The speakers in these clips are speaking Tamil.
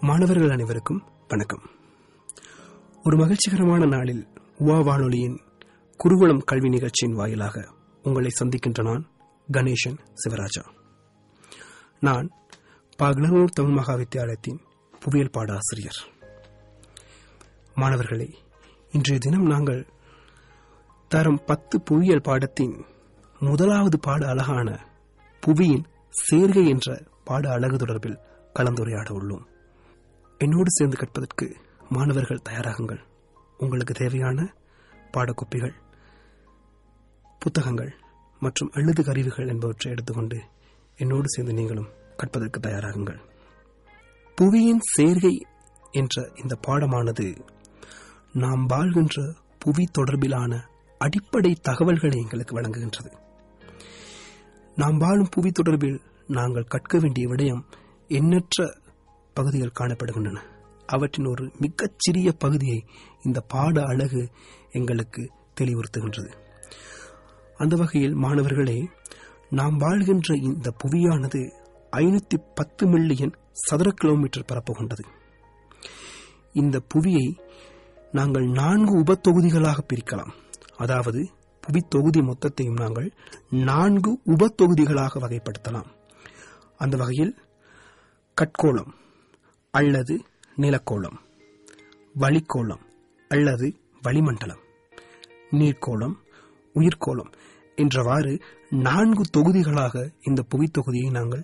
மாணவர்கள் அனைவருக்கும் வணக்கம் ஒரு மகிழ்ச்சிகரமான நாளில் உவா வானொலியின் குருகுலம் கல்வி நிகழ்ச்சியின் வாயிலாக உங்களை சந்திக்கின்ற நான் கணேசன் சிவராஜா நான் பாகலனூர் தமிழ் மகா வித்தியாலயத்தின் புவியியல் பாட ஆசிரியர் மாணவர்களே இன்றைய தினம் நாங்கள் தரம் பத்து புவியியல் பாடத்தின் முதலாவது பாட அழகான புவியின் சேர்கை என்ற பாட அழகு தொடர்பில் கலந்துரையாட உள்ளோம் என்னோடு சேர்ந்து கற்பதற்கு மாணவர்கள் தயாராகுங்கள் உங்களுக்கு தேவையான பாடக்கோப்பிகள் புத்தகங்கள் மற்றும் எழுது கருவிகள் என்பவற்றை எடுத்துக்கொண்டு என்னோடு சேர்ந்து நீங்களும் கற்பதற்கு தயாராகுங்கள் புவியின் சேர்கை என்ற இந்த பாடமானது நாம் வாழ்கின்ற புவி தொடர்பிலான அடிப்படை தகவல்களை எங்களுக்கு வழங்குகின்றது நாம் வாழும் புவி தொடர்பில் நாங்கள் கற்க வேண்டிய விடயம் எண்ணற்ற பகுதிகள் காணப்படுகின்றன அவற்றின் ஒரு மிகச் சிறிய பகுதியை இந்த பாட அழகு எங்களுக்கு தெளிவுறுத்துகின்றது அந்த வகையில் மாணவர்களே நாம் வாழ்கின்ற இந்த புவியானது ஐநூத்தி பத்து மில்லியன் சதுர கிலோமீட்டர் பரப்பு கொண்டது இந்த புவியை நாங்கள் நான்கு உபத்தொகுதிகளாக பிரிக்கலாம் அதாவது புவி தொகுதி மொத்தத்தையும் நாங்கள் நான்கு உபத்தொகுதிகளாக வகைப்படுத்தலாம் அந்த வகையில் கட்கோளம் அல்லது நிலக்கோளம் வளிக்கோளம் அல்லது வளிமண்டலம் நீர்க்கோளம் உயிர்க்கோளம் என்றவாறு நான்கு தொகுதிகளாக இந்த புவி தொகுதியை நாங்கள்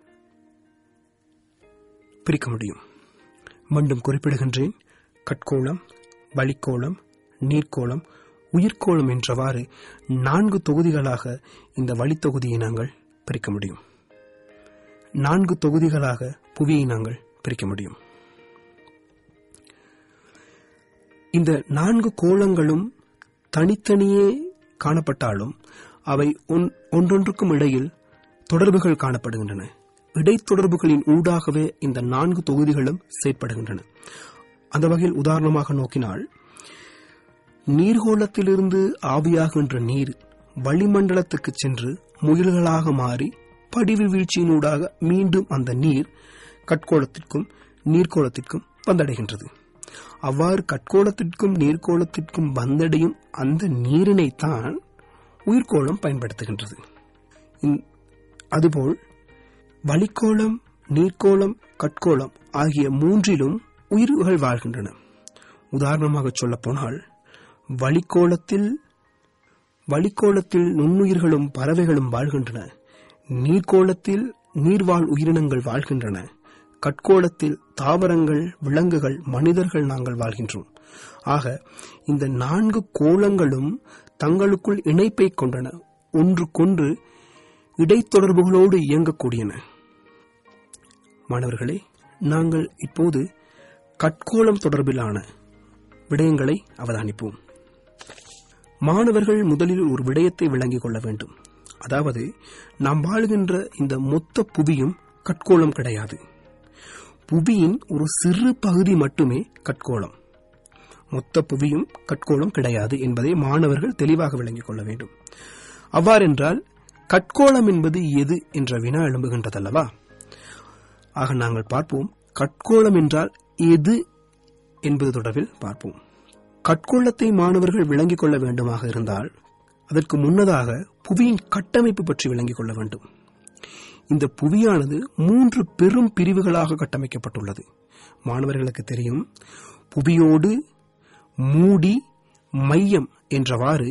பிரிக்க முடியும் மீண்டும் குறிப்பிடுகின்றேன் கட்கோளம் வளிக்கோளம் நீர்க்கோளம் உயிர்க்கோளம் என்றவாறு நான்கு தொகுதிகளாக இந்த வழித்தொகுதியை நாங்கள் பிரிக்க முடியும் நான்கு தொகுதிகளாக புவியை நாங்கள் பிரிக்க முடியும் இந்த நான்கு கோளங்களும் தனித்தனியே காணப்பட்டாலும் அவை ஒன்றொன்றுக்கும் இடையில் தொடர்புகள் காணப்படுகின்றன இடைத்தொடர்புகளின் ஊடாகவே இந்த நான்கு தொகுதிகளும் செயற்படுகின்றன அந்த வகையில் உதாரணமாக நோக்கினால் நீர்கோளத்திலிருந்து ஆவியாகின்ற நீர் வளிமண்டலத்துக்கு சென்று முயல்களாக மாறி படிவு வீழ்ச்சியினூடாக மீண்டும் அந்த நீர் கட்கோளத்திற்கும் நீர்க்கோளத்திற்கும் வந்தடைகின்றது அவ்வாறு கட்கோளத்திற்கும் நீர்க்கோளத்திற்கும் வந்தடையும் அந்த நீரினைத்தான் உயிர்கோளம் பயன்படுத்துகின்றது அதுபோல் வளிக்கோளம் நீர்க்கோளம் கட்கோளம் ஆகிய மூன்றிலும் உயிர்கள் வாழ்கின்றன உதாரணமாக சொல்லப்போனால் வளிக்கோளத்தில் வளிக்கோளத்தில் நுண்ணுயிர்களும் பறவைகளும் வாழ்கின்றன நீர்க்கோளத்தில் நீர்வாழ் உயிரினங்கள் வாழ்கின்றன கட்கோளத்தில் தாவரங்கள் விலங்குகள் மனிதர்கள் நாங்கள் வாழ்கின்றோம் ஆக இந்த நான்கு கோளங்களும் தங்களுக்குள் இணைப்பை கொண்டன ஒன்றுக்கொன்று இடைத்தொடர்புகளோடு இயங்கக்கூடியன மாணவர்களே நாங்கள் இப்போது கட்கோளம் தொடர்பிலான விடயங்களை அவதானிப்போம் மாணவர்கள் முதலில் ஒரு விடயத்தை விளங்கிக் கொள்ள வேண்டும் அதாவது நாம் வாழ்கின்ற இந்த மொத்த புவியும் கட்கோளம் கிடையாது புவியின் ஒரு சிறு பகுதி மட்டுமே கட்கோளம் மொத்த புவியும் கட்கோளம் கிடையாது என்பதை மாணவர்கள் தெளிவாக விளங்கிக் கொள்ள வேண்டும் அவ்வாறென்றால் கட்கோளம் என்பது எது என்ற வினா எழும்புகின்றதல்லவா ஆக நாங்கள் பார்ப்போம் கட்கோளம் என்றால் எது என்பது தொடர்பில் பார்ப்போம் கட்கோளத்தை மாணவர்கள் விளங்கிக் கொள்ள வேண்டுமாக இருந்தால் அதற்கு முன்னதாக புவியின் கட்டமைப்பு பற்றி விளங்கிக் கொள்ள வேண்டும் இந்த புவியானது மூன்று பெரும் பிரிவுகளாக கட்டமைக்கப்பட்டுள்ளது மாணவர்களுக்கு தெரியும் புவியோடு மூடி மையம் என்றவாறு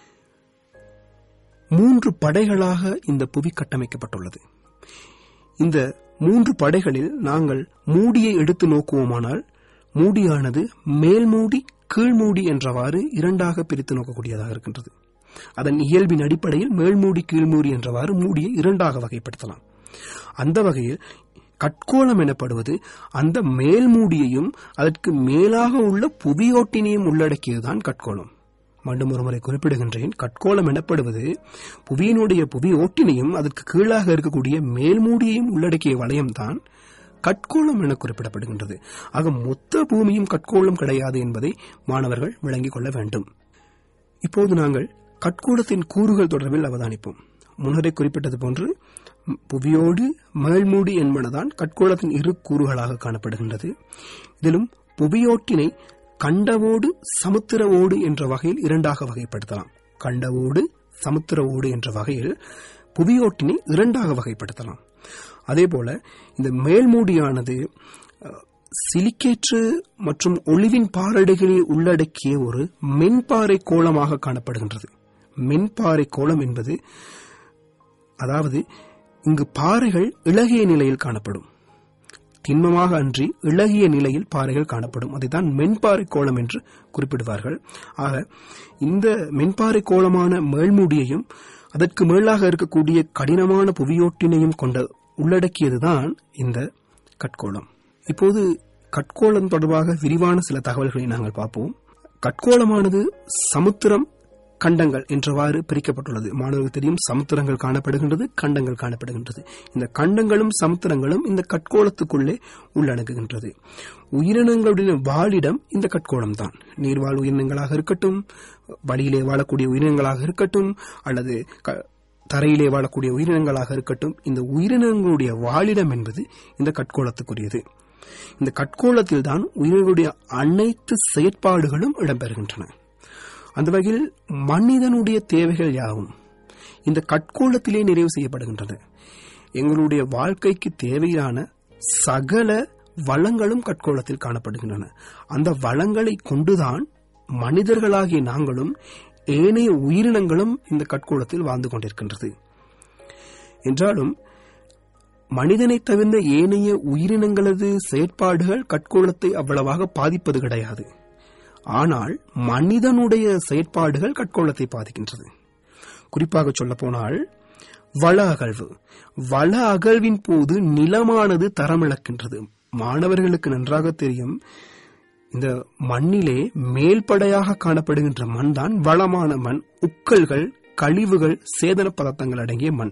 மூன்று படைகளாக இந்த புவி கட்டமைக்கப்பட்டுள்ளது இந்த மூன்று படைகளில் நாங்கள் மூடியை எடுத்து நோக்குவோமானால் மூடியானது மேல்மூடி கீழ்மூடி என்றவாறு இரண்டாக பிரித்து நோக்கக்கூடியதாக இருக்கின்றது அதன் இயல்பின் அடிப்படையில் மேல்மூடி கீழ்மூடி என்றவாறு மூடியை இரண்டாக வகைப்படுத்தலாம் அந்த வகையில் கட்கோளம் எனப்படுவது அந்த மேல்மூடியையும் அதற்கு மேலாக உள்ள புவியோட்டினையும் உள்ளடக்கியதுதான் கட்கோளம் மீண்டும் ஒருமுறை குறிப்பிடுகின்றேன் கட்கோளம் எனப்படுவது புவியினுடைய புவி ஓட்டினையும் அதற்கு கீழாக இருக்கக்கூடிய மேல்மூடியையும் உள்ளடக்கிய வளையம்தான் கட்கோளம் என குறிப்பிடப்படுகின்றது ஆக மொத்த பூமியும் கட்கோளம் கிடையாது என்பதை மாணவர்கள் விளங்கிக் கொள்ள வேண்டும் இப்போது நாங்கள் கட்கோளத்தின் கூறுகள் தொடர்பில் அவதானிப்போம் முன்னரே குறிப்பிட்டது போன்று ம், புவியோடு மேல்மூடி என்பனதான் கட்கோளத்தின் இரு கூறுகளாக காணப்படுகின்றது இதிலும் புவியோட்டினை கண்டவோடு சமுத்திர ஓடு என்ற வகையில் இரண்டாக வகைப்படுத்தலாம் கண்டவோடு சமுத்திர ஓடு என்ற வகையில் புவியோட்டினை இரண்டாக வகைப்படுத்தலாம் அதேபோல இந்த மேல்மூடியானது அஹ், சிலிக்கேற்று மற்றும் ஒளிவின் பாறைகளை உள்ளடக்கிய ஒரு மென்பாறை கோளமாக காணப்படுகின்றது மென்பாறை கோளம் என்பது அதாவது இங்கு பாறைகள் இளகிய நிலையில் காணப்படும் திண்மமாக அன்றி இளகிய நிலையில் பாறைகள் காணப்படும் அதைத்தான் மென்பாறை கோளம் என்று குறிப்பிடுவார்கள் ஆக இந்த மென்பாறை கோளமான மேல்மூடியையும் அதற்கு மேலாக இருக்கக்கூடிய கடினமான புவியோட்டினையும் கொண்ட உள்ளடக்கியதுதான் இந்த கட்கோளம் இப்போது கட்கோளம் தொடர்பாக விரிவான சில தகவல்களை நாங்கள் பார்ப்போம் கட்கோளமானது சமுத்திரம் கண்டங்கள் என்றவாறு பிரிக்கப்பட்டுள்ளது மாணவர்களுக்கு தெரியும் சமுத்திரங்கள் காணப்படுகின்றது கண்டங்கள் காணப்படுகின்றது இந்த கண்டங்களும் சமுத்திரங்களும் இந்த கட்கோளத்துக்குள்ளே உள்ளடங்குகின்றது உயிரினங்களுடைய வாழிடம் இந்த கட்கோளம் தான் நீர்வாழ் உயிரினங்களாக இருக்கட்டும் வழியிலே வாழக்கூடிய உயிரினங்களாக இருக்கட்டும் அல்லது க- தரையிலே வாழக்கூடிய உயிரினங்களாக இருக்கட்டும் இந்த உயிரினங்களுடைய வாழிடம் என்பது இந்த கட்கோளத்துக்குரியது இந்த கட்கோளத்தில் தான் உயிரினங்களுடைய அனைத்து செயற்பாடுகளும் இடம்பெறுகின்றன அந்த வகையில் மனிதனுடைய தேவைகள் யாவும் இந்த கட்கோளத்திலே நிறைவு செய்யப்படுகின்றன எங்களுடைய வாழ்க்கைக்கு தேவையான சகல வளங்களும் கட்கோளத்தில் காணப்படுகின்றன அந்த வளங்களை கொண்டுதான் மனிதர்களாகிய நாங்களும் ஏனைய உயிரினங்களும் இந்த கட்கோளத்தில் வாழ்ந்து கொண்டிருக்கின்றது என்றாலும் மனிதனை தவிர்ந்த ஏனைய உயிரினங்களது செயற்பாடுகள் கட்கோளத்தை அவ்வளவாக பாதிப்பது கிடையாது ஆனால் மனிதனுடைய செயற்பாடுகள் கட்கோளத்தை பாதிக்கின்றது குறிப்பாக சொல்ல போனால் வள அகழ்வு வள அகழ்வின் போது நிலமானது தரமிழக்கின்றது மாணவர்களுக்கு நன்றாக தெரியும் இந்த மண்ணிலே மேல்படையாக காணப்படுகின்ற மண் தான் வளமான மண் உக்கல்கள் கழிவுகள் சேதன பதார்த்தங்கள் அடங்கிய மண்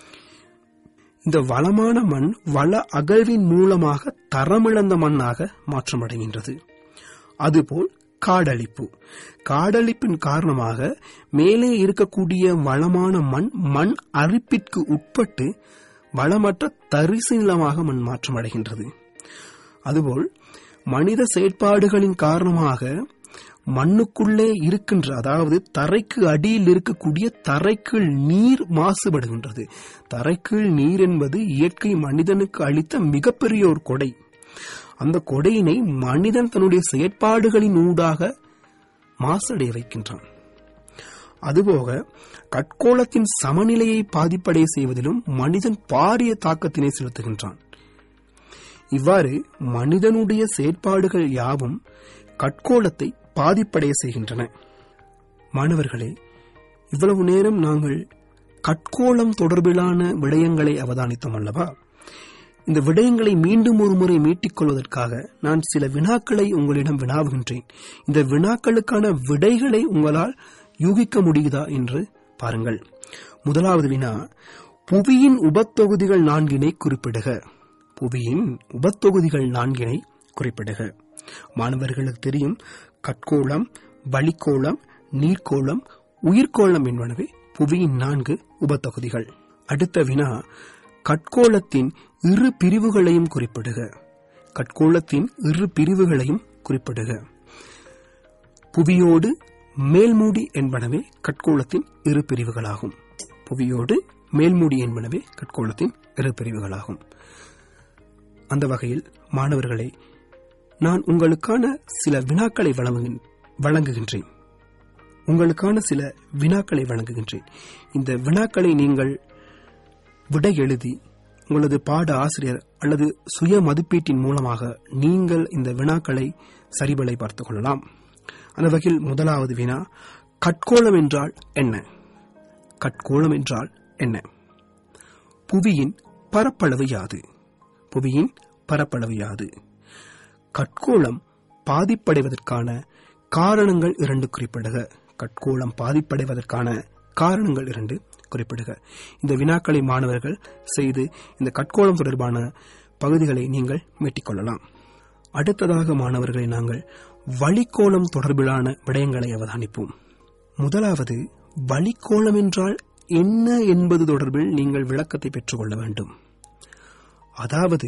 இந்த வளமான மண் வள அகழ்வின் மூலமாக தரமிழந்த மண்ணாக மாற்றமடைகின்றது அதுபோல் காடழிப்பு காடழிப்பின் காரணமாக மேலே இருக்கக்கூடிய வளமான மண் மண் அரிப்பிற்கு உட்பட்டு வளமற்ற தரிசு நிலமாக மண் மாற்றமடைகின்றது அதுபோல் மனித செயற்பாடுகளின் காரணமாக மண்ணுக்குள்ளே இருக்கின்ற அதாவது தரைக்கு அடியில் இருக்கக்கூடிய தரைக்கீழ் நீர் மாசுபடுகின்றது தரைக்கீழ் நீர் என்பது இயற்கை மனிதனுக்கு அளித்த மிகப்பெரிய ஒரு கொடை அந்த கொடையினை மனிதன் தன்னுடைய செயற்பாடுகளின் ஊடாக மாசடைய வைக்கின்றான் அதுபோக கட்கோளத்தின் சமநிலையை பாதிப்படைய செய்வதிலும் மனிதன் பாரிய தாக்கத்தினை செலுத்துகின்றான் இவ்வாறு மனிதனுடைய செயற்பாடுகள் யாவும் கட்கோளத்தை பாதிப்படைய செய்கின்றன மாணவர்களே இவ்வளவு நேரம் நாங்கள் கட்கோளம் தொடர்பிலான விடயங்களை அவதானித்தோம் அல்லவா இந்த விடயங்களை மீண்டும் ஒரு முறை மீட்டிக் கொள்வதற்காக நான் சில வினாக்களை உங்களிடம் வினாவுகின்றேன் இந்த வினாக்களுக்கான விடைகளை உங்களால் யூகிக்க முடியுதா என்று பாருங்கள் முதலாவது வினா புவியின் உபத்தொகுதிகள் நான்கினை குறிப்பிடுக புவியின் உபத்தொகுதிகள் நான்கினை குறிப்பிடுக மாணவர்களுக்கு தெரியும் கட்கோளம் வளிக்கோளம் நீர்க்கோளம் உயிர்க்கோளம் என்பனவே புவியின் நான்கு உபத்தொகுதிகள் அடுத்த வினா கட்கோளத்தின் இரு பிரிவுகளையும் குறிப்பிடுக கட்கோளத்தின் இரு பிரிவுகளையும் குறிப்பிடுக புவியோடு மேல்மூடி என்பனவே கட்கோளத்தின் இரு பிரிவுகளாகும் புவியோடு மேல்மூடி என்பனவே கட்கோளத்தின் இரு பிரிவுகளாகும் அந்த வகையில் மாணவர்களே நான் உங்களுக்கான சில வினாக்களை வழங்குகின்- வழங்குகின்றேன் உங்களுக்கான சில வினாக்களை வழங்குகின்றேன் இந்த வினாக்களை நீங்கள் விடை எழுதி உங்களது பாட ஆசிரியர் அல்லது சுய மதிப்பீட்டின் மூலமாக நீங்கள் இந்த வினாக்களை சரிபலை பார்த்துக் கொள்ளலாம் அந்த வகையில் முதலாவது வினா கட்கோளம் என்றால் என்ன கட்கோளம் என்றால் என்ன புவியின் பரப்பளவு யாது புவியின் பரப்பளவு யாது கட்கோளம் பாதிப்படைவதற்கான காரணங்கள் இரண்டு குறிப்பிடுக கட்கோளம் பாதிப்படைவதற்கான காரணங்கள் இரண்டு குறிப்பிடுக இந்த வினாக்களை மாணவர்கள் செய்து இந்த கட்கோளம் தொடர்பான பகுதிகளை நீங்கள் மீட்டிக்கொள்ளலாம் அடுத்ததாக மாணவர்களை நாங்கள் வளிக்கோளம் தொடர்பிலான விடயங்களை அவதானிப்போம் முதலாவது வளிக்கோளம் என்றால் என்ன என்பது தொடர்பில் நீங்கள் விளக்கத்தை பெற்றுக்கொள்ள வேண்டும் அதாவது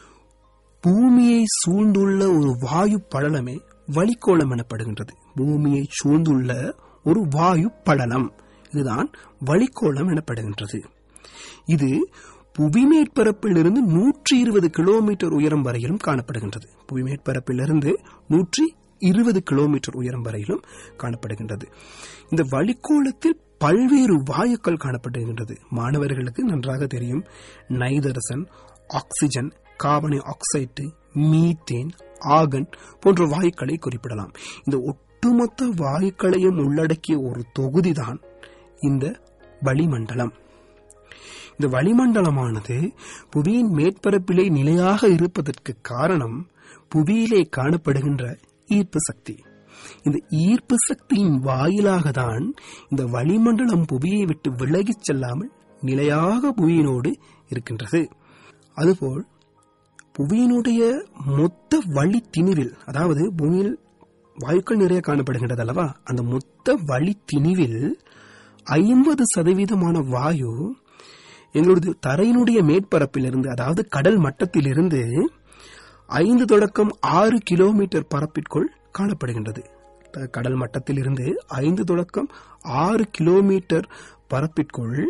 பூமியை சூழ்ந்துள்ள ஒரு வாயு படலமே வளிக்கோளம் எனப்படுகின்றது பூமியை சூழ்ந்துள்ள ஒரு வாயு படலம் இதுதான் வளிக்கோளம் எனப்படுகின்றது இது புவி மேற்பரப்பிலிருந்து நூற்றி இருபது கிலோமீட்டர் உயரம் வரையிலும் காணப்படுகின்றது புவி மேற்பரப்பிலிருந்து நூற்றி இருபது கிலோமீட்டர் உயரம் வரையிலும் காணப்படுகின்றது இந்த வளிக்கோளத்தில் பல்வேறு வாயுக்கள் காணப்படுகின்றது மாணவர்களுக்கு நன்றாக தெரியும் நைதரசன் ஆக்சிஜன் கார்பன் ஆக்சைடு மீத்தேன் ஆகன் போன்ற வாயுக்களை குறிப்பிடலாம் இந்த ஒட்டுமொத்த வாயுக்களையும் உள்ளடக்கிய ஒரு தொகுதிதான் இந்த வளிமண்டலம் இந்த வளிமண்டலமானது புவியின் மேற்பரப்பிலே நிலையாக இருப்பதற்கு காரணம் புவியிலே காணப்படுகின்ற ஈர்ப்பு சக்தி இந்த ஈர்ப்பு சக்தியின் வாயிலாக தான் இந்த வளிமண்டலம் புவியை விட்டு விலகிச் செல்லாமல் நிலையாக புவியினோடு இருக்கின்றது அதுபோல் புவியினுடைய மொத்த வழி திணிவில் அதாவது பூமியில் வாயுக்கள் நிறைய காணப்படுகின்றது அல்லவா அந்த மொத்த வழி திணிவில் ஐம்பது சதவீதமான வாயு எங்களது தரையினுடைய மேற்பரப்பிலிருந்து அதாவது கடல் மட்டத்திலிருந்து ஐந்து தொடக்கம் ஆறு கிலோமீட்டர் பரப்பிற்குள் காணப்படுகின்றது கடல் மட்டத்திலிருந்து ஐந்து தொடக்கம் ஆறு கிலோமீட்டர் பரப்பிற்குள்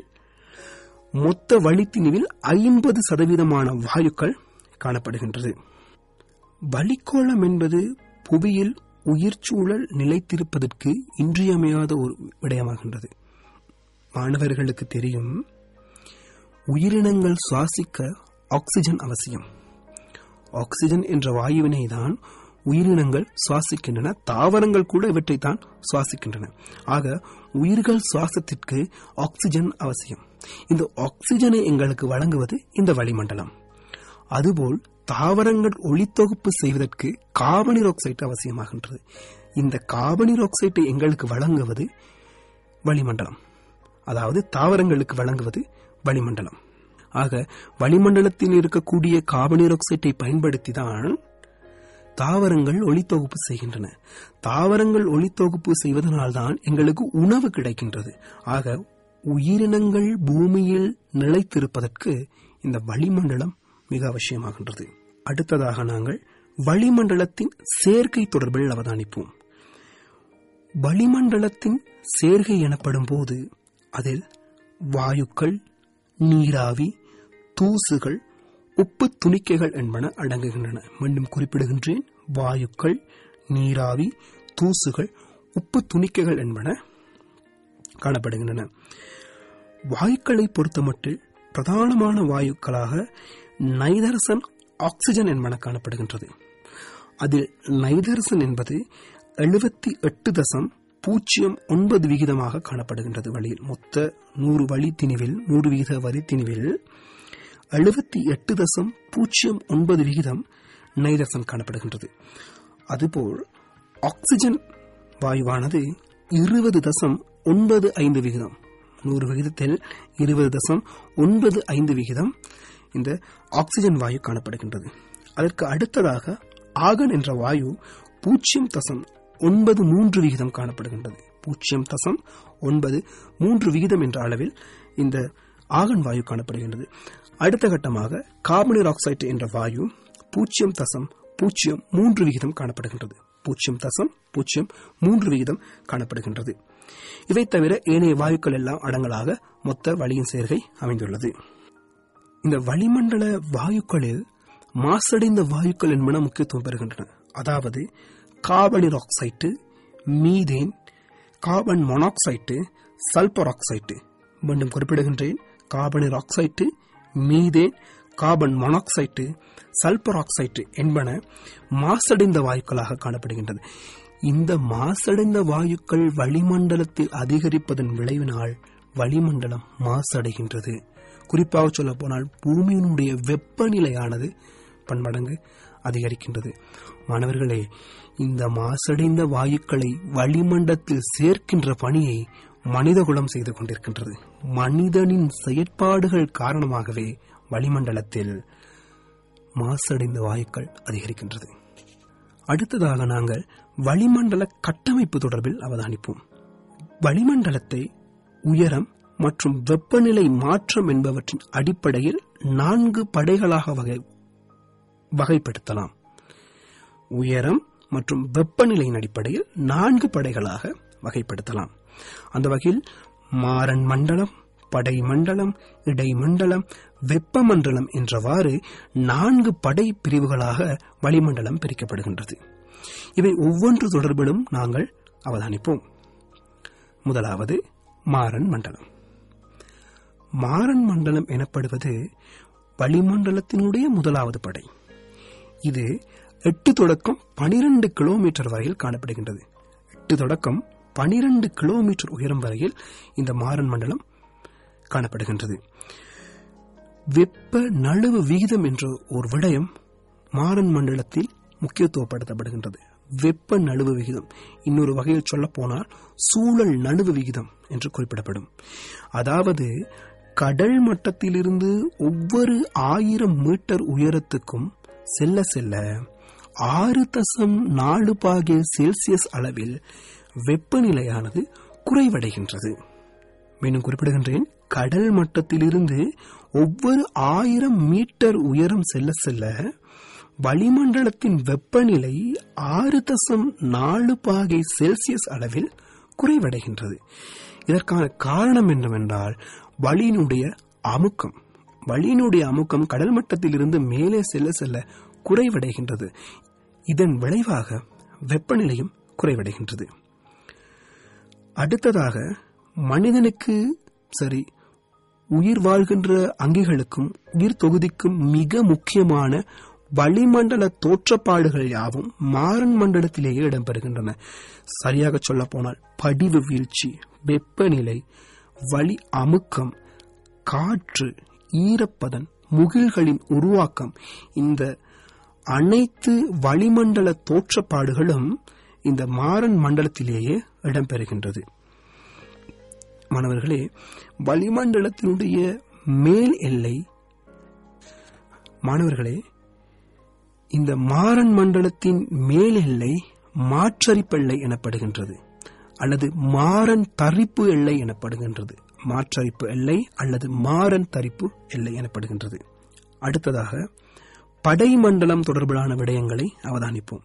மொத்த வழித்திணிவில் ஐம்பது சதவீதமான வாயுக்கள் காணப்படுகின்றது வளிக்கோளம் என்பது புவியில் உயிர்ச்சூழல் நிலைத்திருப்பதற்கு இன்றியமையாத ஒரு விடயமாகின்றது மாணவர்களுக்கு தெரியும் உயிரினங்கள் சுவாசிக்க ஆக்சிஜன் அவசியம் ஆக்சிஜன் என்ற வாயுவினை தான் உயிரினங்கள் சுவாசிக்கின்றன தாவரங்கள் கூட இவற்றை தான் சுவாசிக்கின்றன ஆக உயிர்கள் சுவாசத்திற்கு ஆக்சிஜன் அவசியம் இந்த ஆக்சிஜனை எங்களுக்கு வழங்குவது இந்த வளிமண்டலம் அதுபோல் தாவரங்கள் ஒளித்தொகுப்பு செய்வதற்கு கார்பனீர் ஆக்சைடு அவசியமாகின்றது இந்த கார்பனீர் ஆக்சைட்டை எங்களுக்கு வழங்குவது வளிமண்டலம் அதாவது தாவரங்களுக்கு வழங்குவது வளிமண்டலம் ஆக வளிமண்டலத்தில் இருக்கக்கூடிய கார்பனீர் ஆக்சைட்டை பயன்படுத்தி தான் தாவரங்கள் ஒளித்தொகுப்பு செய்கின்றன தாவரங்கள் ஒளித்தொகுப்பு செய்வதனால்தான் எங்களுக்கு உணவு கிடைக்கின்றது ஆக உயிரினங்கள் பூமியில் நிலைத்திருப்பதற்கு இந்த வளிமண்டலம் மிக அவசியமாகின்றது அடுத்ததாக நாங்கள் வளிமண்டலத்தின் சேர்க்கை தொடர்பில் அவதானிப்போம் வளிமண்டலத்தின் சேர்க்கை எனப்படும் போது அதில் வாயுக்கள் நீராவி தூசுகள் உப்பு துணிக்கைகள் என்பன அடங்குகின்றன மீண்டும் குறிப்பிடுகின்றேன் வாயுக்கள் நீராவி தூசுகள் உப்பு துணிக்கைகள் என்பன காணப்படுகின்றன வாயுக்களை பொறுத்தமட்டில் பிரதானமான வாயுக்களாக நைதரசன் ஆக்சிஜன் என்பன காணப்படுகின்றது அதில் நைதரசன் என்பது எழுபத்தி எட்டு தசம் பூஜ்ஜியம் ஒன்பது விகிதமாக காணப்படுகின்றது வழியில் மொத்த நூறு வழி திணிவில் நூறு விகித வரி திணிவில் எழுபத்தி எட்டு தசம் பூஜ்ஜியம் ஒன்பது விகிதம் நைதரசன் காணப்படுகின்றது அதுபோல் ஆக்சிஜன் வாயுவானது இருபது தசம் ஒன்பது ஐந்து விகிதம் நூறு விகிதத்தில் இருபது தசம் ஒன்பது ஐந்து விகிதம் இந்த ஆக்சிஜன் வாயு காணப்படுகின்றது அதற்கு அடுத்ததாக ஆகன் என்ற வாயு பூஜ்ஜியம் தசம் ஒன்பது மூன்று விகிதம் காணப்படுகின்றது பூஜ்ஜியம் தசம் ஒன்பது மூன்று விகிதம் என்ற அளவில் இந்த ஆகன் வாயு காணப்படுகின்றது அடுத்த கட்டமாக கார்பனீர் ஆக்சைடு என்ற வாயு பூஜ்ஜியம் தசம் பூஜ்ஜியம் மூன்று விகிதம் காணப்படுகின்றது பூஜ்ஜியம் தசம் பூஜ்ஜியம் மூன்று விகிதம் காணப்படுகின்றது இவை தவிர ஏனைய வாயுக்கள் எல்லாம் அடங்கலாக மொத்த வளியின் சேர்க்கை அமைந்துள்ளது இந்த வளிமண்டல வாயுக்களில் மாசடைந்த வாயுக்கள் என்பன முக்கியத்துவம் பெறுகின்றன அதாவது கார்பனீர் oxide methane carbon monoxide sulphur oxide மீண்டும் குறிப்பிடுகின்றேன் கார்பனீர் oxide methane carbon monoxide sulphur oxide என்பன மாசடைந்த வாயுக்களாக காணப்படுகின்றது இந்த மாசடைந்த வாயுக்கள் வளிமண்டலத்தில் அதிகரிப்பதன் விளைவினால் வளிமண்டலம் மாசடைகின்றது குறிப்பாக சொல்ல போனால் பூமியினுடைய வெப்பநிலையானது பன்மடங்கு அதிகரிக்கின்றது மாணவர்களே இந்த மாசடைந்த வாயுக்களை வளிமண்டலத்தில் சேர்க்கின்ற பணியை மனிதகுலம் செய்து கொண்டிருக்கின்றது மனிதனின் செயற்பாடுகள் காரணமாகவே வளிமண்டலத்தில் மாசடைந்த வாயுக்கள் அதிகரிக்கின்றது அடுத்ததாக நாங்கள் வளிமண்டல கட்டமைப்பு தொடர்பில் அவதானிப்போம் வளிமண்டலத்தை உயரம் மற்றும் வெப்பநிலை மாற்றம் என்பவற்றின் அடிப்படையில் நான்கு படைகளாக வகை வகைப்படுத்தலாம் உயரம் மற்றும் வெப்பநிலையின் அடிப்படையில் நான்கு படைகளாக வகைப்படுத்தலாம் அந்த வகையில் மாறன் மண்டலம் படை மண்டலம் இடைமண்டலம் வெப்பமண்டலம் என்றவாறு நான்கு படை பிரிவுகளாக வளிமண்டலம் பிரிக்கப்படுகின்றது இவை ஒவ்வொன்று தொடர்பிலும் நாங்கள் அவதானிப்போம் முதலாவது மாறன் மண்டலம் மாறன் மண்டலம் எனப்படுவது வளிமண்டலத்தினுடைய முதலாவது படை இது எட்டு தொடக்கம் பனிரெண்டு கிலோமீட்டர் வரையில் காணப்படுகின்றது எட்டு தொடக்கம் பனிரெண்டு கிலோமீட்டர் உயரம் வரையில் இந்த மாறன் மண்டலம் காணப்படுகின்றது வெப்ப நழுவு விகிதம் என்ற ஒரு விடயம் மாறன் மண்டலத்தில் முக்கியத்துவப்படுத்தப்படுகின்றது வெப்ப நழுவு விகிதம் இன்னொரு வகையில் சொல்ல போனால் சூழல் நழுவு விகிதம் என்று குறிப்பிடப்படும் அதாவது கடல் மட்டத்திலிருந்து ஒவ்வொரு ஆயிரம் மீட்டர் உயரத்துக்கும் செல்ல செல்ல ஆறு தசம் நாலு பாகை செல்சியஸ் அளவில் வெப்பநிலையானது குறைவடைகின்றது மீண்டும் குறிப்பிடுகின்றேன் கடல் மட்டத்திலிருந்து ஒவ்வொரு ஆயிரம் மீட்டர் உயரம் செல்ல செல்ல வளிமண்டலத்தின் வெப்பநிலை ஆறு தசம் நாலு பாகை செல்சியஸ் அளவில் குறைவடைகின்றது இதற்கான காரணம் என்னவென்றால் வளியினுடைய அமுக்கம் வளியினுடைய அமுக்கம் கடல் மட்டத்திலிருந்து மேலே செல்ல செல்ல குறைவடைகின்றது இதன் விளைவாக வெப்பநிலையும் குறைவடைகின்றது அடுத்ததாக மனிதனுக்கு சரி உயிர் வாழ்கின்ற அங்கிகளுக்கும் உயிர் தொகுதிக்கும் மிக முக்கியமான வளிமண்டல தோற்றப்பாடுகள் யாவும் மாறன் மண்டலத்திலேயே இடம்பெறுகின்றன சரியாக சொல்ல போனால் படிவு வீழ்ச்சி வெப்பநிலை வளி அமுக்கம் காற்று ஈரப்பதன் முகில்களின் உருவாக்கம் இந்த அனைத்து வளிமண்டல தோற்றப்பாடுகளும் இந்த மாறன் மண்டலத்திலேயே இடம்பெறுகின்றது மாணவர்களே வளிமண்டலத்தினுடைய மேல் எல்லை மாணவர்களே இந்த மாறன் மண்டலத்தின் மேல் எல்லை மாற்றரிப்பு எல்லை எனப்படுகின்றது அல்லது மாறன் தரிப்பு எல்லை எனப்படுகின்றது மாற்றரிப்பு எல்லை அல்லது மாறன் தரிப்பு எல்லை எனப்படுகின்றது அடுத்ததாக படைமண்டலம் தொடர்பிலான விடயங்களை அவதானிப்போம்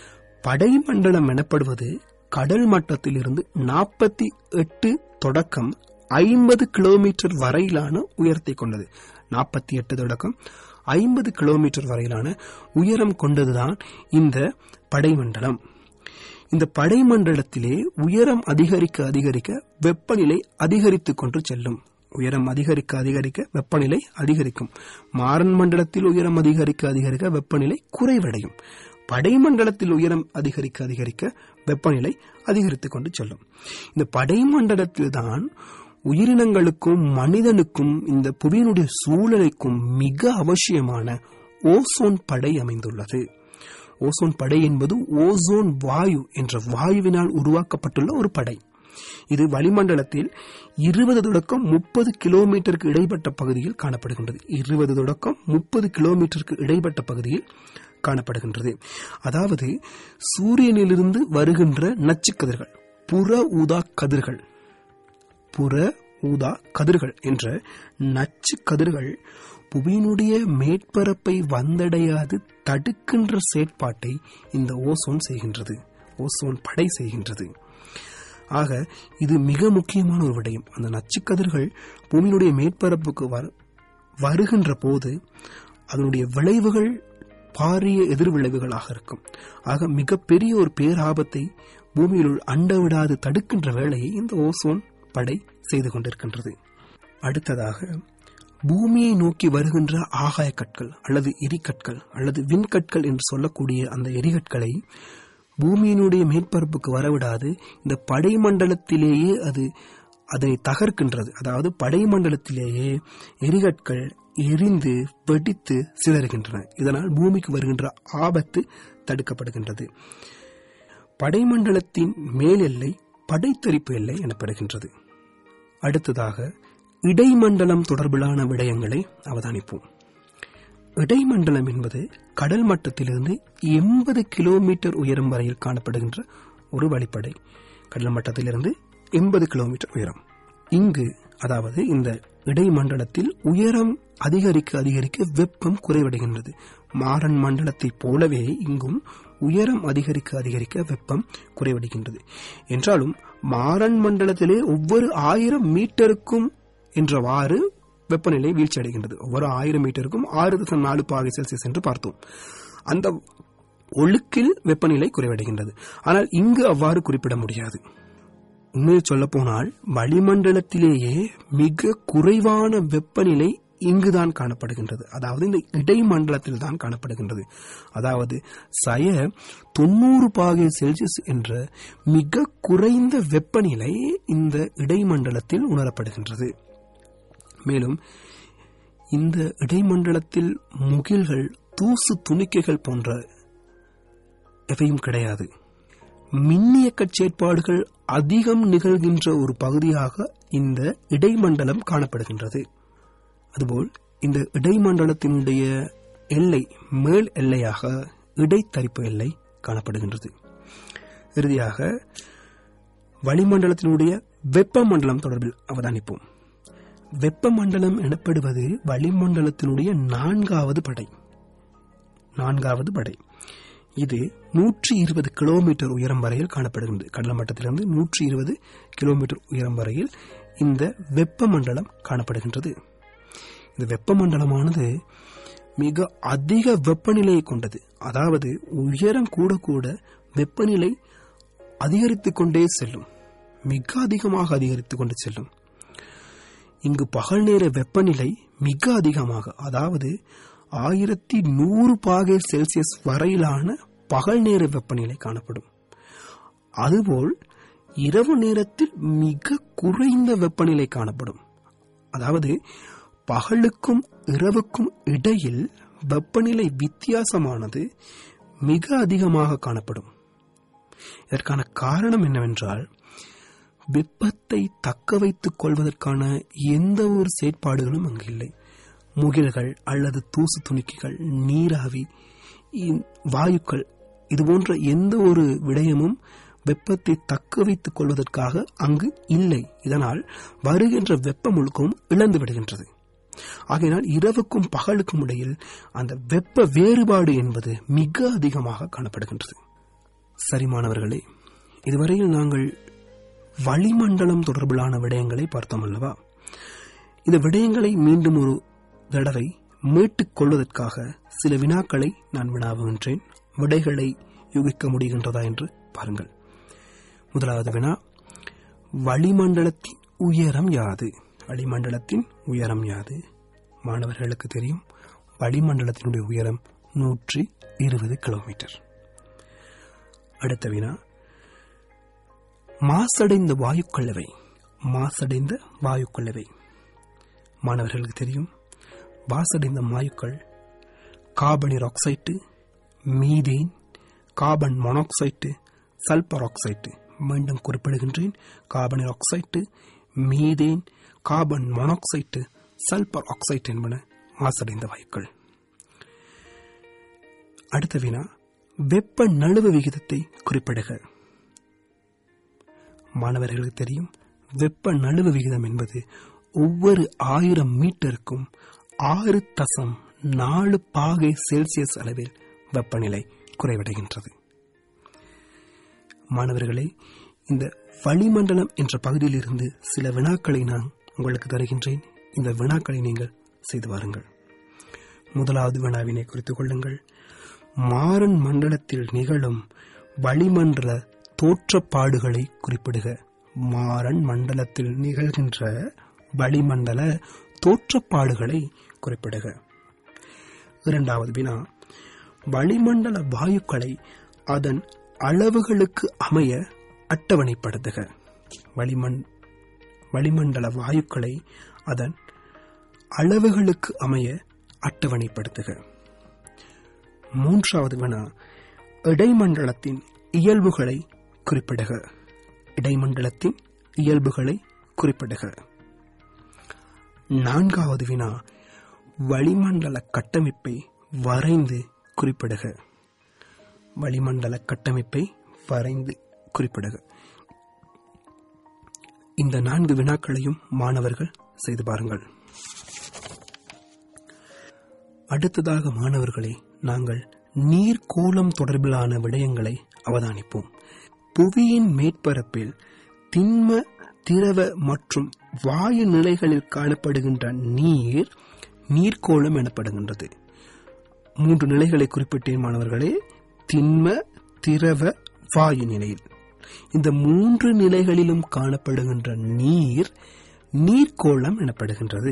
படைமண்டலம் எனப்படுவது கடல் மட்டத்திலிருந்து நாற்பத்தி எட்டு தொடக்கம் ஐம்பது கிலோமீட்டர் வரையிலான உயரத்தை கொண்டது நாற்பத்தி எட்டு தொடக்கம் ஐம்பது கிலோமீட்டர் வரையிலான உயரம் கொண்டதுதான் இந்த படைமண்டலம் இந்த படைமண்டலத்திலே உயரம் அதிகரிக்க அதிகரிக்க வெப்பநிலை அதிகரித்துக் கொண்டு செல்லும் உயரம் அதிகரிக்க அதிகரிக்க வெப்பநிலை அதிகரிக்கும் மாறன் மண்டலத்தில் உயரம் அதிகரிக்க அதிகரிக்க வெப்பநிலை குறைவடையும் படைமண்டலத்தில் உயரம் அதிகரிக்க அதிகரிக்க வெப்பநிலை அதிகரித்துக் கொண்டு செல்லும் இந்த படைமண்டலத்தில் தான் உயிரினங்களுக்கும் மனிதனுக்கும் இந்த புவியினுடைய சூழலுக்கும் மிக அவசியமான ஓசோன் படை அமைந்துள்ளது ஓசோன் படை என்பது ஓசோன் வாயு என்ற வாயுவினால் உருவாக்கப்பட்டுள்ள ஒரு படை இது வளிமண்டலத்தில் இருபது தொடக்கம் முப்பது கிலோமீட்டருக்கு இடைப்பட்ட பகுதியில் காணப்படுகின்றது இருபது தொடக்கம் முப்பது கிலோமீட்டருக்கு இடைப்பட்ட பகுதியில் காணப்படுகின்றது அதாவது சூரியனிலிருந்து வருகின்ற நச்சுக்கதிர்கள் புற ஊதா கதிர்கள் புற ஊதா கதிர்கள் என்ற நச்சு கதிர்கள் புவியினுடைய மேற்பரப்பை வந்தடையாது தடுக்கின்ற செயற்பாட்டை இந்த ஓசோன் செய்கின்றது ஓசோன் படை செய்கின்றது ஆக இது மிக முக்கியமான ஒரு விடயம் அந்த நச்சுக்கதிர்கள் பூமியினுடைய மேற்பரப்புக்கு வருகின்ற போது அதனுடைய விளைவுகள் பாரிய எதிர்விளைவுகளாக இருக்கும் ஆக மிகப்பெரிய ஒரு பேராபத்தை பூமியிலுள் அண்ட விடாது தடுக்கின்ற வேலையை இந்த ஓசோன் படை செய்து கொண்டிருக்கின்றது அடுத்ததாக பூமியை நோக்கி வருகின்ற ஆகாய கற்கள் அல்லது எரிக்கற்கள் அல்லது விண்கற்கள் என்று சொல்லக்கூடிய அந்த எரிகற்களை பூமியினுடைய மேற்பரப்புக்கு வரவிடாது இந்த படைமண்டலத்திலேயே அது அதை தகர்க்கின்றது அதாவது படைமண்டலத்திலேயே எரிகற்கள் எரிந்து வெடித்து சிதறுகின்றன இதனால் பூமிக்கு வருகின்ற ஆபத்து தடுக்கப்படுகின்றது படைமண்டலத்தின் மேல் எல்லை படைத்தரிப்பு எல்லை எனப்படுகின்றது அடுத்ததாக இடைமண்டலம் தொடர்பிலான விடயங்களை அவதானிப்போம் இடைமண்டலம் என்பது கடல் மட்டத்திலிருந்து எண்பது கிலோமீட்டர் உயரம் வரையில் காணப்படுகின்ற ஒரு வழிப்படை கடல் மட்டத்திலிருந்து எண்பது கிலோமீட்டர் உயரம் இங்கு அதாவது இந்த இடைமண்டலத்தில் உயரம் அதிகரிக்க அதிகரிக்க வெப்பம் குறைவடைகின்றது மாறன் மண்டலத்தைப் போலவே இங்கும் உயரம் அதிகரிக்க அதிகரிக்க வெப்பம் குறைவடைகின்றது என்றாலும் மாறன் மண்டலத்திலே ஒவ்வொரு ஆயிரம் மீட்டருக்கும் என்றவாறு வெப்பநிலை வீழ்ச்சி அடைகின்றது ஒவ்வொரு ஆயிரம் மீட்டருக்கும் ஆறு தசம் நாலு பாகை செல்சியஸ் என்று பார்த்தோம் அந்த ஒழுக்கில் வெப்பநிலை குறைவடைகின்றது ஆனால் இங்கு அவ்வாறு குறிப்பிட முடியாது உண்மையை சொல்ல போனால் வளிமண்டலத்திலேயே மிக குறைவான வெப்பநிலை இங்குதான் காணப்படுகின்றது அதாவது இந்த இடைமண்டலத்தில் தான் காணப்படுகின்றது அதாவது சய தொண்ணூறு பாகை செல்சியஸ் என்ற மிக குறைந்த வெப்பநிலை இந்த இடைமண்டலத்தில் உணரப்படுகின்றது மேலும் இந்த இடைமண்டலத்தில் முகில்கள் தூசு துணிக்கைகள் போன்ற எவையும் கிடையாது மின்னியக்க செயற்பாடுகள் அதிகம் நிகழ்கின்ற ஒரு பகுதியாக இந்த இடைமண்டலம் காணப்படுகின்றது அதுபோல் இந்த இடைமண்டலத்தினுடைய எல்லை மேல் எல்லையாக இடைத்தரிப்பு எல்லை காணப்படுகின்றது இறுதியாக வளிமண்டலத்தினுடைய வெப்பமண்டலம் தொடர்பில் அவதானிப்போம் வெப்பமண்டலம் எனப்படுவது வளிமண்டலத்தினுடைய நான்காவது படை நான்காவது படை இது நூற்றி இருபது கிலோமீட்டர் உயரம் வரையில் காணப்படுகின்றது கடல் மட்டத்திலிருந்து நூற்றி இருபது கிலோமீட்டர் உயரம் வரையில் இந்த வெப்பமண்டலம் காணப்படுகின்றது இந்த வெப்பமண்டலமானது மிக அதிக வெப்பநிலையை கொண்டது அதாவது உயரம் கூட கூட வெப்பநிலை அதிகரித்துக் கொண்டே செல்லும் மிக அதிகமாக அதிகரித்துக் கொண்டு செல்லும் இங்கு பகல் நேர வெப்பநிலை மிக அதிகமாக அதாவது ஆயிரத்தி நூறு பாகை செல்சியஸ் வரையிலான பகல் நேர வெப்பநிலை காணப்படும் அதுபோல் இரவு நேரத்தில் மிக குறைந்த வெப்பநிலை காணப்படும் அதாவது பகலுக்கும் இரவுக்கும் இடையில் வெப்பநிலை வித்தியாசமானது மிக அதிகமாக காணப்படும் இதற்கான காரணம் என்னவென்றால் வெப்பத்தை தக்க வைத்துக் கொள்வதற்கான எந்த ஒரு செயற்பாடுகளும் அங்கு இல்லை முகில்கள் அல்லது தூசு துணிக்கைகள் நீராவி இ- வாயுக்கள் இது போன்ற எந்த ஒரு விடயமும் வெப்பத்தை தக்க வைத்துக் கொள்வதற்காக அங்கு இல்லை இதனால் வருகின்ற வெப்ப முழுக்கவும் இழந்து விடுகின்றது ஆகையினால் இரவுக்கும் பகலுக்கும் இடையில் அந்த வெப்ப வேறுபாடு என்பது மிக அதிகமாக காணப்படுகின்றது சரி மாணவர்களே இதுவரையில் நாங்கள் வளிமண்டலம் தொடர்பிலான விடயங்களை பார்த்தோம் அல்லவா இந்த விடயங்களை மீண்டும் ஒரு தடவை மீட்டுக் கொள்வதற்காக சில வினாக்களை நான் வினாவுகின்றேன் விடைகளை யூகிக்க முடிகின்றதா என்று பாருங்கள் முதலாவது வினா வளிமண்டலத்தின் உயரம் யாது வளிமண்டலத்தின் உயரம் யாது மாணவர்களுக்கு தெரியும் வளிமண்டலத்தினுடைய உயரம் நூற்றி இருபது கிலோமீட்டர் அடுத்த வினா மாசடைந்த வாயுக்கள் எவை மாசடைந்த வாயுக்கள் எவை மாணவர்களுக்கு தெரியும் மாசடைந்த வாயுக்கள் கார்பனீர் oxide methane carbon monoxide sulphur oxide மீண்டும் குறிப்பிடுகின்றேன் கார்பனீர் oxide methane carbon monoxide sulphur oxide என்பன மாசடைந்த வாயுக்கள் அடுத்த வினா வெப்ப நழுவு விகிதத்தை குறிப்பிடுக மாணவர்களுக்கு தெரியும் வெப்ப நழுவு விகிதம் என்பது ஒவ்வொரு ஆயிரம் மீட்டருக்கும் ஆறு தசம் நாலு பாகை செல்சியஸ் அளவில் வெப்பநிலை குறைவடைகின்றது மாணவர்களே இந்த வளிமண்டலம் என்ற பகுதியில் இருந்து சில வினாக்களை நான் உங்களுக்கு தருகின்றேன் இந்த வினாக்களை நீங்கள் செய்து வாருங்கள் முதலாவது வினாவினை குறித்துக் கொள்ளுங்கள் மாறன் மண்டலத்தில் நிகழும் வளிமண்டல தோற்றப்பாடுகளை குறிப்பிடுக மாறன் மண்டலத்தில் நிகழ்கின்ற வளிமண்டல தோற்றப்பாடுகளை குறிப்பிடுக இரண்டாவது வினா வளிமண்டல வாயுக்களை அதன் அளவுகளுக்கு அமைய அட்டவணைப்படுத்துக வளிமண் வளிமண்டல வாயுக்களை அதன் அளவுகளுக்கு அமைய அட்டவணைப்படுத்துக மூன்றாவது வினா இடைமண்டலத்தின் இயல்புகளை குறிப்பிடுக இடைமண்டலத்தின் இயல்புகளை குறிப்பிடுக நான்காவது வினா வளிமண்டல கட்டமைப்பை வரைந்து குறிப்பிடுக வளிமண்டல கட்டமைப்பை வரைந்து குறிப்பிடுக இந்த நான்கு வினாக்களையும் மாணவர்கள் செய்து பாருங்கள் அடுத்ததாக மாணவர்களே நாங்கள் நீர்க்கோளம் தொடர்பிலான விடயங்களை அவதானிப்போம் புவியின் மேற்பரப்பில் திண்ம திரவ மற்றும் வாயு நிலைகளில் காணப்படுகின்ற நீர் நீர்க்கோளம் எனப்படுகின்றது மூன்று நிலைகளை குறிப்பிட்டேன் மாணவர்களே திண்ம திரவ வாயு நிலையில் இந்த மூன்று நிலைகளிலும் காணப்படுகின்ற நீர் நீர்க்கோளம் எனப்படுகின்றது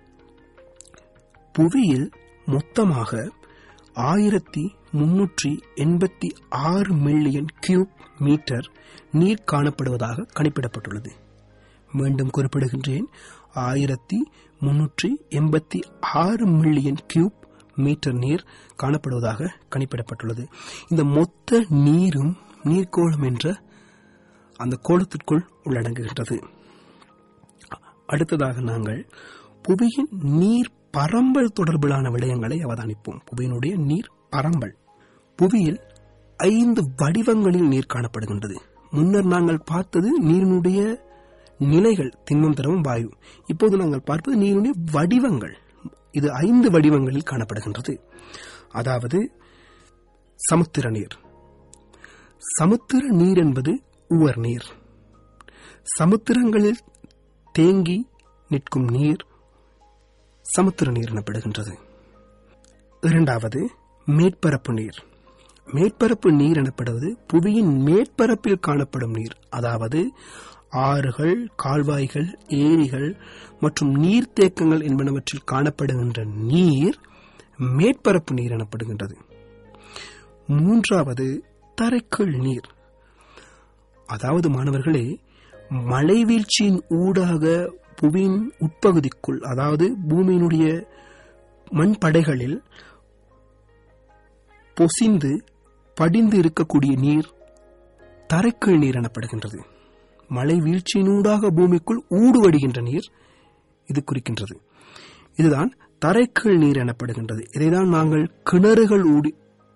புவியில் மொத்தமாக ஆயிரத்தி முன்னூற்றி எண்பத்தி ஆறு மில்லியன் கியூப் மீட்டர் நீர் காணப்படுவதாக கணிப்பிடப்பட்டுள்ளது மீண்டும் குறிப்பிடுகின்றேன் ஆயிரத்தி முன்னூற்றி எண்பத்தி ஆறு மில்லியன் கியூப் மீட்டர் நீர் காணப்படுவதாக கணிப்பிடப்பட்டுள்ளது இந்த மொத்த நீரும் நீர்க்கோளம் என்ற அந்த கோளத்திற்குள் உள்ளடங்குகின்றது அடுத்ததாக நாங்கள் புவியின் நீர் பரம்பல் தொடர்பிலான விடயங்களை அவதானிப்போம் புவியினுடைய நீர் பரம்பல் புவியில் ஐந்து வடிவங்களில் நீர் காணப்படுகின்றது முன்னர் நாங்கள் பார்த்தது நீரினுடைய நிலைகள் திண்மம் திரவம் வாயு இப்போது நாங்கள் பார்ப்பது நீரினுடைய வடிவங்கள் இது ஐந்து வடிவங்களில் காணப்படுகின்றது அதாவது சமுத்திர நீர் சமுத்திர நீர் என்பது உவர் நீர் சமுத்திரங்களில் தேங்கி நிற்கும் நீர் சமுத்திர நீர் எனப்படுகின்றது இரண்டாவது மேற்பரப்பு நீர் மேற்பரப்பு நீர் எனப்படுவது புவியின் மேற்பரப்பில் காணப்படும் நீர் அதாவது ஆறுகள் கால்வாய்கள் ஏரிகள் மற்றும் நீர்த்தேக்கங்கள் என்பனவற்றில் காணப்படுகின்ற நீர் மேற்பரப்பு நீர் எனப்படுகின்றது மூன்றாவது தரைக்குள் நீர் அதாவது மாணவர்களே மழை வீழ்ச்சியின் ஊடாக புவியின் உட்பகுதிக்குள் அதாவது பூமியினுடைய மண்படைகளில் பொசிந்து படிந்து இருக்கக்கூடிய நீர் தரைக்குள் நீர் எனப்படுகின்றது மழை வீழ்ச்சியினூடாக பூமிக்குள் ஊடுவடுகின்ற நீர் இது குறிக்கின்றது இதுதான் தரைக்குள் நீர் எனப்படுகின்றது இதைதான் நாங்கள் கிணறுகள் ஊடி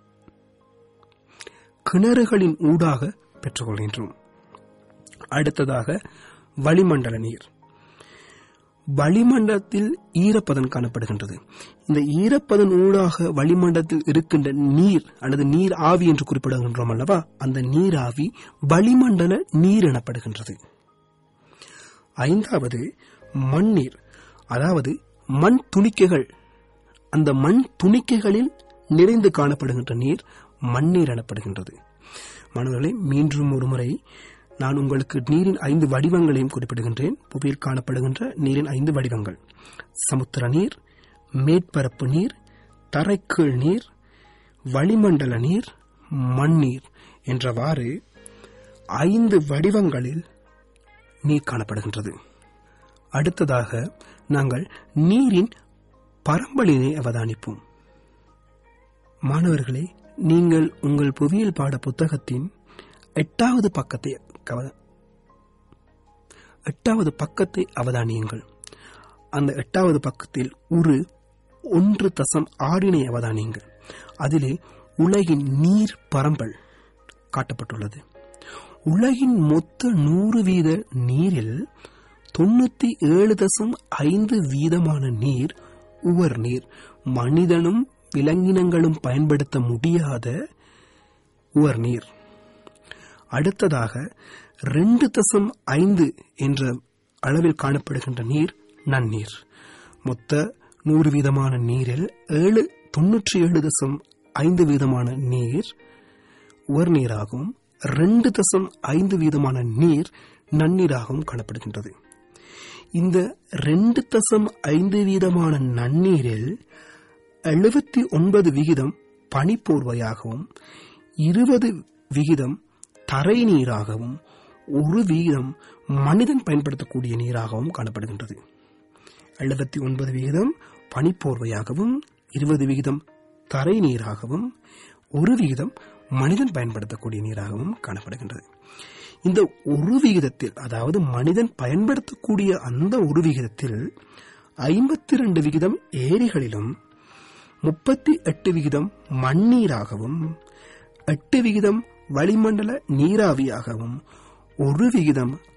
கிணறுகளின் ஊடாக பெற்றுக்கொள்கின்றோம் அடுத்ததாக வளிமண்டல நீர் வளிமண்டலத்தில் ஈரப்பதன் காணப்படுகின்றது இந்த ஈரப்பதன் ஊடாக வளிமண்டலத்தில் இருக்கின்ற நீர் அல்லது நீர் ஆவி என்று குறிப்பிடுகின்றோம் அல்லவா அந்த நீர் ஆவி வளிமண்டல நீர் எனப்படுகின்றது ஐந்தாவது மண்ணீர் அதாவது மண் துணிக்கைகள் அந்த மண் துணிக்கைகளில் நிறைந்து காணப்படுகின்ற நீர் மண்ணீர் எனப்படுகின்றது மாணவர்களே மீண்டும் ஒரு முறை நான் உங்களுக்கு நீரின் ஐந்து வடிவங்களையும் குறிப்பிடுகின்றேன் புவியில் காணப்படுகின்ற நீரின் ஐந்து வடிவங்கள் சமுத்திர நீர் மேற்பரப்பு நீர் தரைக்கீழ் நீர் வளிமண்டல நீர் மண்ணீர் என்றவாறு ஐந்து வடிவங்களில் நீர் காணப்படுகின்றது அடுத்ததாக நாங்கள் நீரின் பரம்பலினை அவதானிப்போம் மாணவர்களே நீங்கள் உங்கள் புவியியல் பாட புத்தகத்தின் எட்டாவது பக்கத்தை கவ- எட்டாவது பக்கத்தை அவதானியுங்கள் அந்த எட்டாவது பக்கத்தில் ஒரு ஒன்று தசம் ஆறினை அவதானியுங்கள் அதிலே உலகின் நீர் பரம்பல் காட்டப்பட்டுள்ளது உலகின் மொத்த நூறு வீத நீரில் தொண்ணூத்தி ஏழு தசம் ஐந்து வீதமான நீர் உவர் நீர் மனிதனும் விலங்கினங்களும் பயன்படுத்த முடியாத உவர் நீர் அடுத்ததாக ரெண்டு தசம் ஐந்து என்ற அளவில் காணப்படுகின்ற நீர் நன்னீர் மொத்த நூறு வீதமான நீரில் ஏழு தொன்னூற்றி ஏழு தசம் ஐந்து வீதமான நீர் உவர் நீராகவும் ரெண்டு தசம் ஐந்து வீதமான நீர் நன்னீராகவும் காணப்படுகின்றது இந்த ரெண்டு தசம் ஐந்து வீதமான நன்னீரில் எழுபத்தி ஒன்பது விகிதம் பனிப்போர்வையாகவும் இருபது விகிதம் தரை நீராகவும் ஒரு விகிதம் மனிதன் பயன்படுத்தக்கூடிய நீராகவும் காணப்படுகின்றது எழுபத்தி ஒன்பது விகிதம் பனிப்போர்வையாகவும் இருபது விகிதம் தரை நீராகவும் ஒரு விகிதம் மனிதன் பயன்படுத்தக்கூடிய நீராகவும் காணப்படுகின்றது இந்த ஒரு விகிதத்தில் அதாவது மனிதன் பயன்படுத்தக்கூடிய அந்த ஒரு விகிதத்தில் ஐம்பத்தி ரெண்டு விகிதம் ஏரிகளிலும் முப்பத்தி எட்டு விகிதம் மண்ணீராகவும் எட்டு விகிதம் வளிமண்டல நீராவியாகவும் ஒரு விகிதம்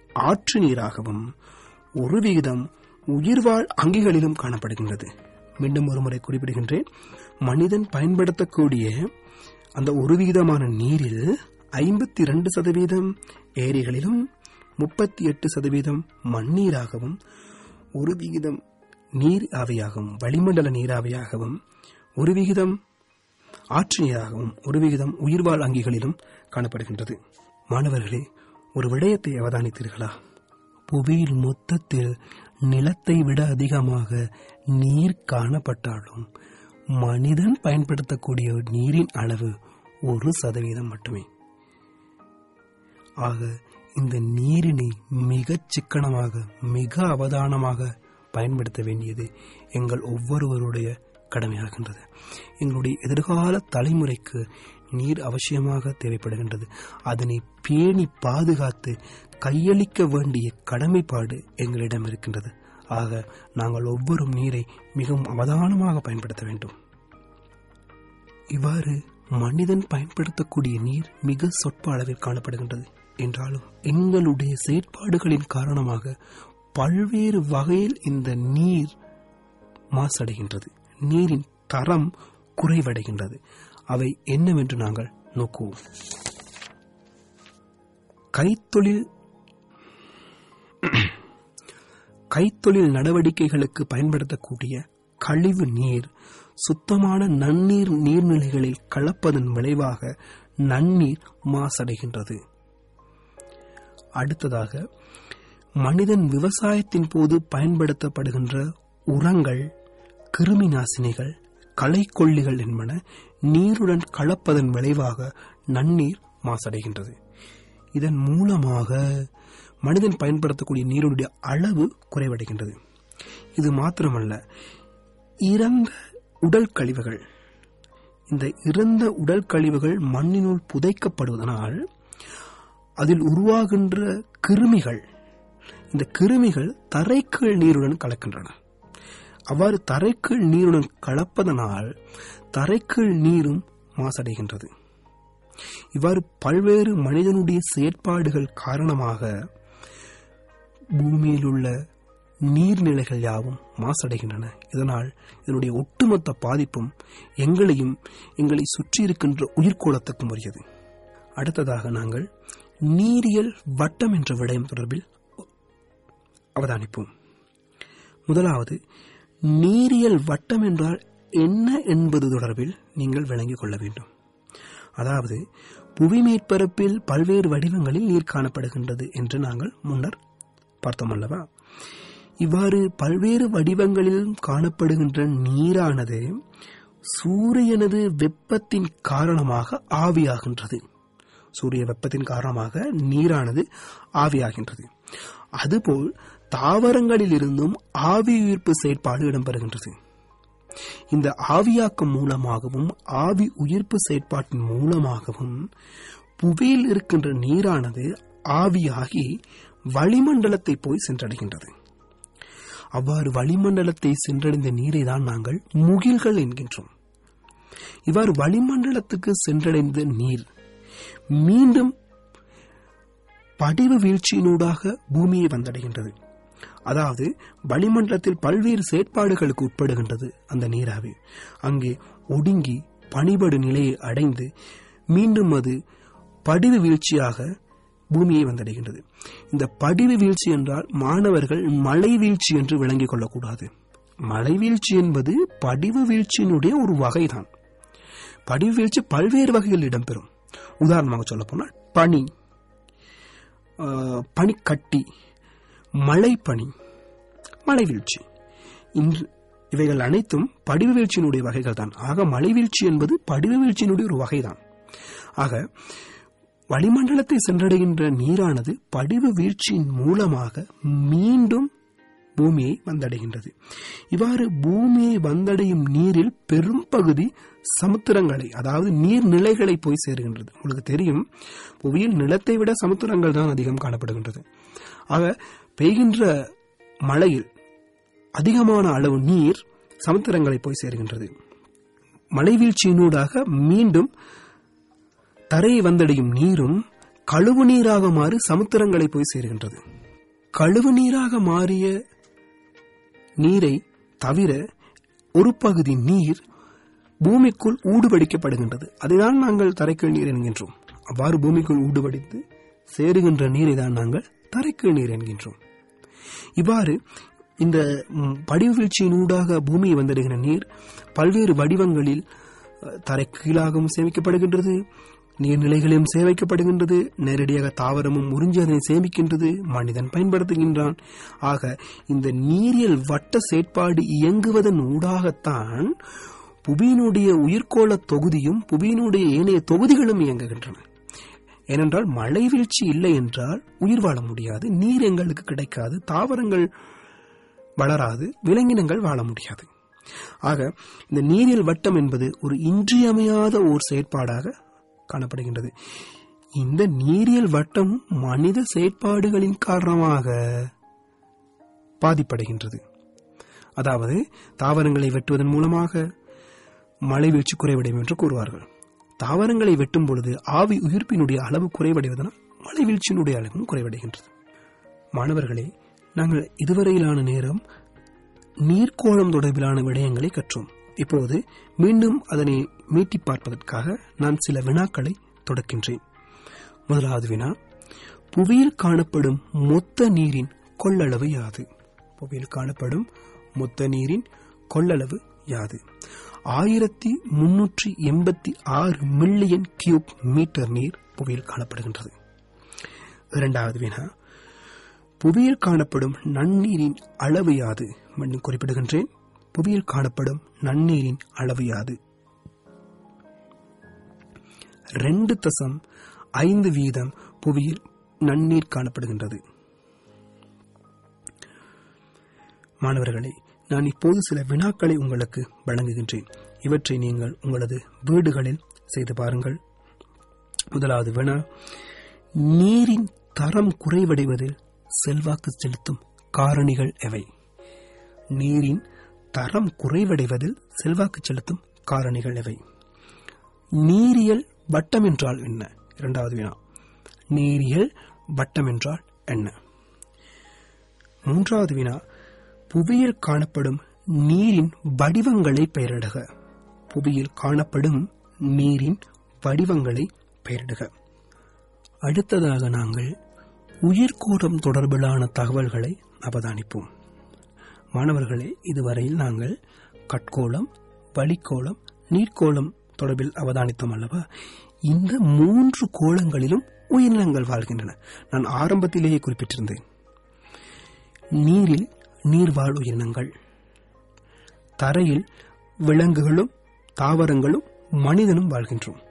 ஆற்று நீராகவும் ஒரு விகிதம் உயிர்வாழ் அங்கிகளிலும் காணப்படுகின்றது மீண்டும் ஒருமுறை குறிப்பிடுகின்றேன் மனிதன் பயன்படுத்தக்கூடிய அந்த ஒரு விகிதமான நீரில் ஐம்பத்தி இரண்டு சதவீதம் ஏரிகளிலும் முப்பத்தி எட்டு சதவீதம் மண்ணீராகவும் ஒரு விகிதம் நீர் ஆவியாகவும் வளிமண்டல நீராவியாகவும் ஒரு விகிதம் ஆற்று நீராகவும் ஒரு விகிதம் உயிர்வாழ் அங்கிகளிலும் காணப்படுகின்றது மாணவர்களே ஒரு விடயத்தை அவதானித்தீர்களா புவியில் மொத்தத்தில் நிலத்தை விட அதிகமாக நீர் காணப்பட்டாலும் மனிதன் பயன்படுத்தக்கூடிய நீரின் அளவு ஒரு சதவீதம் மட்டுமே ஆக இந்த நீரினை மிகச் சிக்கனமாக மிக அவதானமாக பயன்படுத்த வேண்டியது எங்கள் ஒவ்வொருவருடைய கடமையாகின்றது எங்களுடைய எதிர்கால தலைமுறைக்கு நீர் அவசியமாக தேவைப்படுகின்றது அதனை பேணி பாதுகாத்து கையளிக்க வேண்டிய கடமைப்பாடு எங்களிடம் இருக்கின்றது ஆக நாங்கள் ஒவ்வொரு நீரை மிகவும் அவதானமாக பயன்படுத்த வேண்டும் இவ்வாறு மனிதன் பயன்படுத்தக்கூடிய நீர் மிக சொற்ப அளவில் காணப்படுகின்றது என்றாலும் எங்களுடைய செயற்பாடுகளின் காரணமாக பல்வேறு வகையில் இந்த நீர் மாசடைகின்றது நீரின் தரம் குறைவடைகின்றது அவை என்னவென்று நாங்கள் நோக்குவோம் கைத்தொழில் கைத்தொழில் நடவடிக்கைகளுக்கு பயன்படுத்தக்கூடிய கழிவு நீர் சுத்தமான நன்னீர் நீர்நிலைகளில் கலப்பதன் விளைவாக நன்னீர் மாசடைகின்றது அடுத்ததாக மனிதன் விவசாயத்தின் போது பயன்படுத்தப்படுகின்ற உரங்கள் கிருமி நாசினிகள் களைக்கொல்லிகள் என்பன நீருடன் கலப்பதன் விளைவாக நன்னீர் மாசடைகின்றது இதன் மூலமாக மனிதன் பயன்படுத்தக்கூடிய நீருடைய அளவு குறைவடைகின்றது இது மாத்திரமல்ல இறந்த உடல் கழிவுகள் இந்த இறந்த உடல் கழிவுகள் மண்ணினுள் புதைக்கப்படுவதனால் அதில் உருவாகின்ற கிருமிகள் இந்த கிருமிகள் தரைக்கீழ் நீருடன் கலக்கின்றன அவ்வாறு தரைக்கீழ் நீருடன் கலப்பதனால் தரைக்கீழ் நீரும் மாசடைகின்றது இவ்வாறு பல்வேறு மனிதனுடைய செயற்பாடுகள் காரணமாக பூமியில் உள்ள நீர்நிலைகள் யாவும் மாசடைகின்றன இதனால் இதனுடைய ஒட்டுமொத்த பாதிப்பும் எங்களையும் எங்களை சுற்றி இருக்கின்ற உயிர்கோளத்துக்கும் உரியது அடுத்ததாக நாங்கள் நீரியல் வட்டம் என்ற விடயம் தொடர்பில் அவதானிப்போம் முதலாவது நீரியல் வட்டம் என்றால் என்ன என்பது தொடர்பில் நீங்கள் விளங்கிக் கொள்ள வேண்டும் அதாவது புவி மேற்பரப்பில் பல்வேறு வடிவங்களில் நீர் காணப்படுகின்றது என்று நாங்கள் முன்னர் பார்த்தோம் அல்லவா இவ்வாறு பல்வேறு வடிவங்களில் காணப்படுகின்ற நீரானது சூரியனது வெப்பத்தின் காரணமாக ஆவியாகின்றது சூரிய வெப்பத்தின் காரணமாக நீரானது ஆவியாகின்றது அதுபோல் தாவரங்களில் இருந்தும் ஆவி உயிர்ப்பு செயற்பாடு இடம்பெறுகின்றது இந்த ஆவியாக்கம் மூலமாகவும் ஆவி உயிர்ப்பு செயற்பாட்டின் மூலமாகவும் புவியில் இருக்கின்ற நீரானது ஆவியாகி வளிமண்டலத்தை போய் சென்றடைகின்றது அவ்வாறு வளிமண்டலத்தை சென்றடைந்த நீரை தான் நாங்கள் முகில்கள் என்கின்றோம் இவ்வாறு வளிமண்டலத்துக்கு சென்றடைந்த நீர் மீண்டும் படிவு வீழ்ச்சியினூடாக பூமியை வந்தடைகின்றது அதாவது வளிமண்டலத்தில் பல்வேறு செயற்பாடுகளுக்கு உட்படுகின்றது அந்த நீராவி அங்கே ஒடுங்கி பனிபடு நிலையை அடைந்து மீண்டும் அது படிவு வீழ்ச்சியாக பூமியை வந்தடைகின்றது இந்த படிவு வீழ்ச்சி என்றால் மாணவர்கள் மழை வீழ்ச்சி என்று விளங்கிக் கொள்ளக்கூடாது மழை வீழ்ச்சி என்பது படிவு வீழ்ச்சியினுடைய ஒரு வகைதான் படிவு வீழ்ச்சி பல்வேறு வகையில் இடம்பெறும் உதாரணமாக சொல்ல போனால் பனி பனிக்கட்டி மழை பனி மழை வீழ்ச்சி இன்று இவைகள் அனைத்தும் படிவு வீழ்ச்சியினுடைய வகைகள் தான் ஆக மழை வீழ்ச்சி என்பது படிவு வீழ்ச்சியினுடைய ஒரு வகைதான் ஆக வளிமண்டலத்தை சென்றடைகின்ற நீரானது படிவு வீழ்ச்சியின் மூலமாக மீண்டும் பூமியை வந்தடைகின்றது இவ்வாறு பூமியை வந்தடையும் நீரில் பெரும் பகுதி சமுத்திரங்களை அதாவது நீர்நிலைகளை போய் சேருகின்றது உங்களுக்கு தெரியும் புவியில் நிலத்தை விட சமுத்திரங்கள் தான் அதிகம் காணப்படுகின்றது ஆக பெய்கின்ற மழையில் அதிகமான அளவு நீர் சமுத்திரங்களை போய் சேருகின்றது மழை வீழ்ச்சியினூடாக மீண்டும் தரையை வந்தடையும் நீரும் கழுவு நீராக மாறி சமுத்திரங்களை போய் சேருகின்றது கழுவு நீராக மாறிய நீரை தவிர ஒரு பகுதி நீர் பூமிக்குள் ஊடுபடிக்கப்படுகின்றது அதுதான் நாங்கள் தரைக்கீழ் நீர் என்கின்றோம் அவ்வாறு பூமிக்குள் ஊடுபடித்து சேருகின்ற நீரை தான் நாங்கள் தரைக்கீழ் நீர் என்கின்றோம் இவ்வாறு இந்த ம், படிவு வீழ்ச்சியின் ஊடாக பூமியை வந்தடைகிற நீர் பல்வேறு வடிவங்களில் அஹ், தரைக்கீழாகவும் சேமிக்கப்படுகின்றது நீர்நிலைகளிலும் சேமிக்கப்படுகின்றது நேரடியாக தாவரமும் உறிஞ்சி அதனை சேமிக்கின்றது மனிதன் பயன்படுத்துகின்றான் ஆக இந்த நீரியல் வட்ட செயற்பாடு இயங்குவதன் ஊடாகத்தான் புவியினுடைய உயிர்கோள தொகுதியும் புவியினுடைய ஏனைய தொகுதிகளும் இயங்குகின்றன ஏனென்றால் மழை வீழ்ச்சி இல்லை என்றால் உயிர் வாழ முடியாது நீர் எங்களுக்கு கிடைக்காது தாவரங்கள் வளராது விலங்கினங்கள் வாழ முடியாது ஆக இந்த நீரியல் வட்டம் என்பது ஒரு இன்றியமையாத ஓர் செயற்பாடாக காணப்படுகின்றது இந்த நீரியல் வட்டம் மனித செயற்பாடுகளின் காரணமாக பாதிப்படைகின்றது அதாவது தாவரங்களை வெட்டுவதன் மூலமாக மழை வீழ்ச்சி குறைவடையும் என்று கூறுவார்கள் தாவரங்களை வெட்டும் பொழுது ஆவி உயிர்ப்பினுடைய அளவு குறைவடைவதனால் மழை வீழ்ச்சியினுடைய அளவும் குறைவடைகின்றது மாணவர்களே நாங்கள் இதுவரையிலான நேரம் நீர்க்கோளம் தொடர்பிலான விடயங்களை கற்றோம் இப்போது மீண்டும் அதனை மீட்டி பார்ப்பதற்காக நான் சில வினாக்களை தொடக்கின்றேன் முதலாவது வினா புவியில் காணப்படும் மொத்த நீரின் கொள்ளளவு யாது புவியில் காணப்படும் மொத்த நீரின் கொள்ளளவு யாது ஆயிரத்தி முன்னூற்றி எண்பத்தி ஆறு மில்லியன் கியூப் மீட்டர் நீர் புவியில் காணப்படுகின்றது இரண்டாவது வினா புவியில் காணப்படும் நன்னீரின் அளவு யாது மீண்டும் குறிப்பிடுகின்றேன் புவியில் காணப்படும் நன்னீரின் அளவு யாது ரெண்டு தசம் ஐந்து வீதம் புவியில் நன்னீர் காணப்படுகின்றது மாணவர்களே நான் இப்போது சில வினாக்களை உங்களுக்கு வழங்குகின்றேன் இவற்றை நீங்கள் உங்களது வீடுகளில் செய்து பாருங்கள் முதலாவது வினா நீரின் தரம் குறைவடைவதில் செல்வாக்கு செலுத்தும் காரணிகள் எவை நீரின் தரம் குறைவடைவதில் செல்வாக்கு செலுத்தும் காரணிகள் எவை நீரியல் வட்டம் என்றால் என்ன இரண்டாவது வினா நீரியல் வட்டம் என்றால் என்ன மூன்றாவது வினா புவியில் காணப்படும் நீரின் வடிவங்களை பெயரிடுக புவியில் காணப்படும் நீரின் வடிவங்களை பெயரிடுக அடுத்ததாக நாங்கள் உயிர்கோளம் தொடர்பிலான தகவல்களை அவதானிப்போம் மாணவர்களே இதுவரையில் நாங்கள் கட்கோளம் வளிக்கோளம் நீர்க்கோளம் தொடர்பில் அவதானித்தோம் அல்லவா இந்த மூன்று கோளங்களிலும் உயிரினங்கள் வாழ்கின்றன நான் ஆரம்பத்திலேயே குறிப்பிட்டிருந்தேன் நீரில் நீர்வாழ் உயிரினங்கள் தரையில் விலங்குகளும் தாவரங்களும் மனிதனும் வாழ்கின்றோம்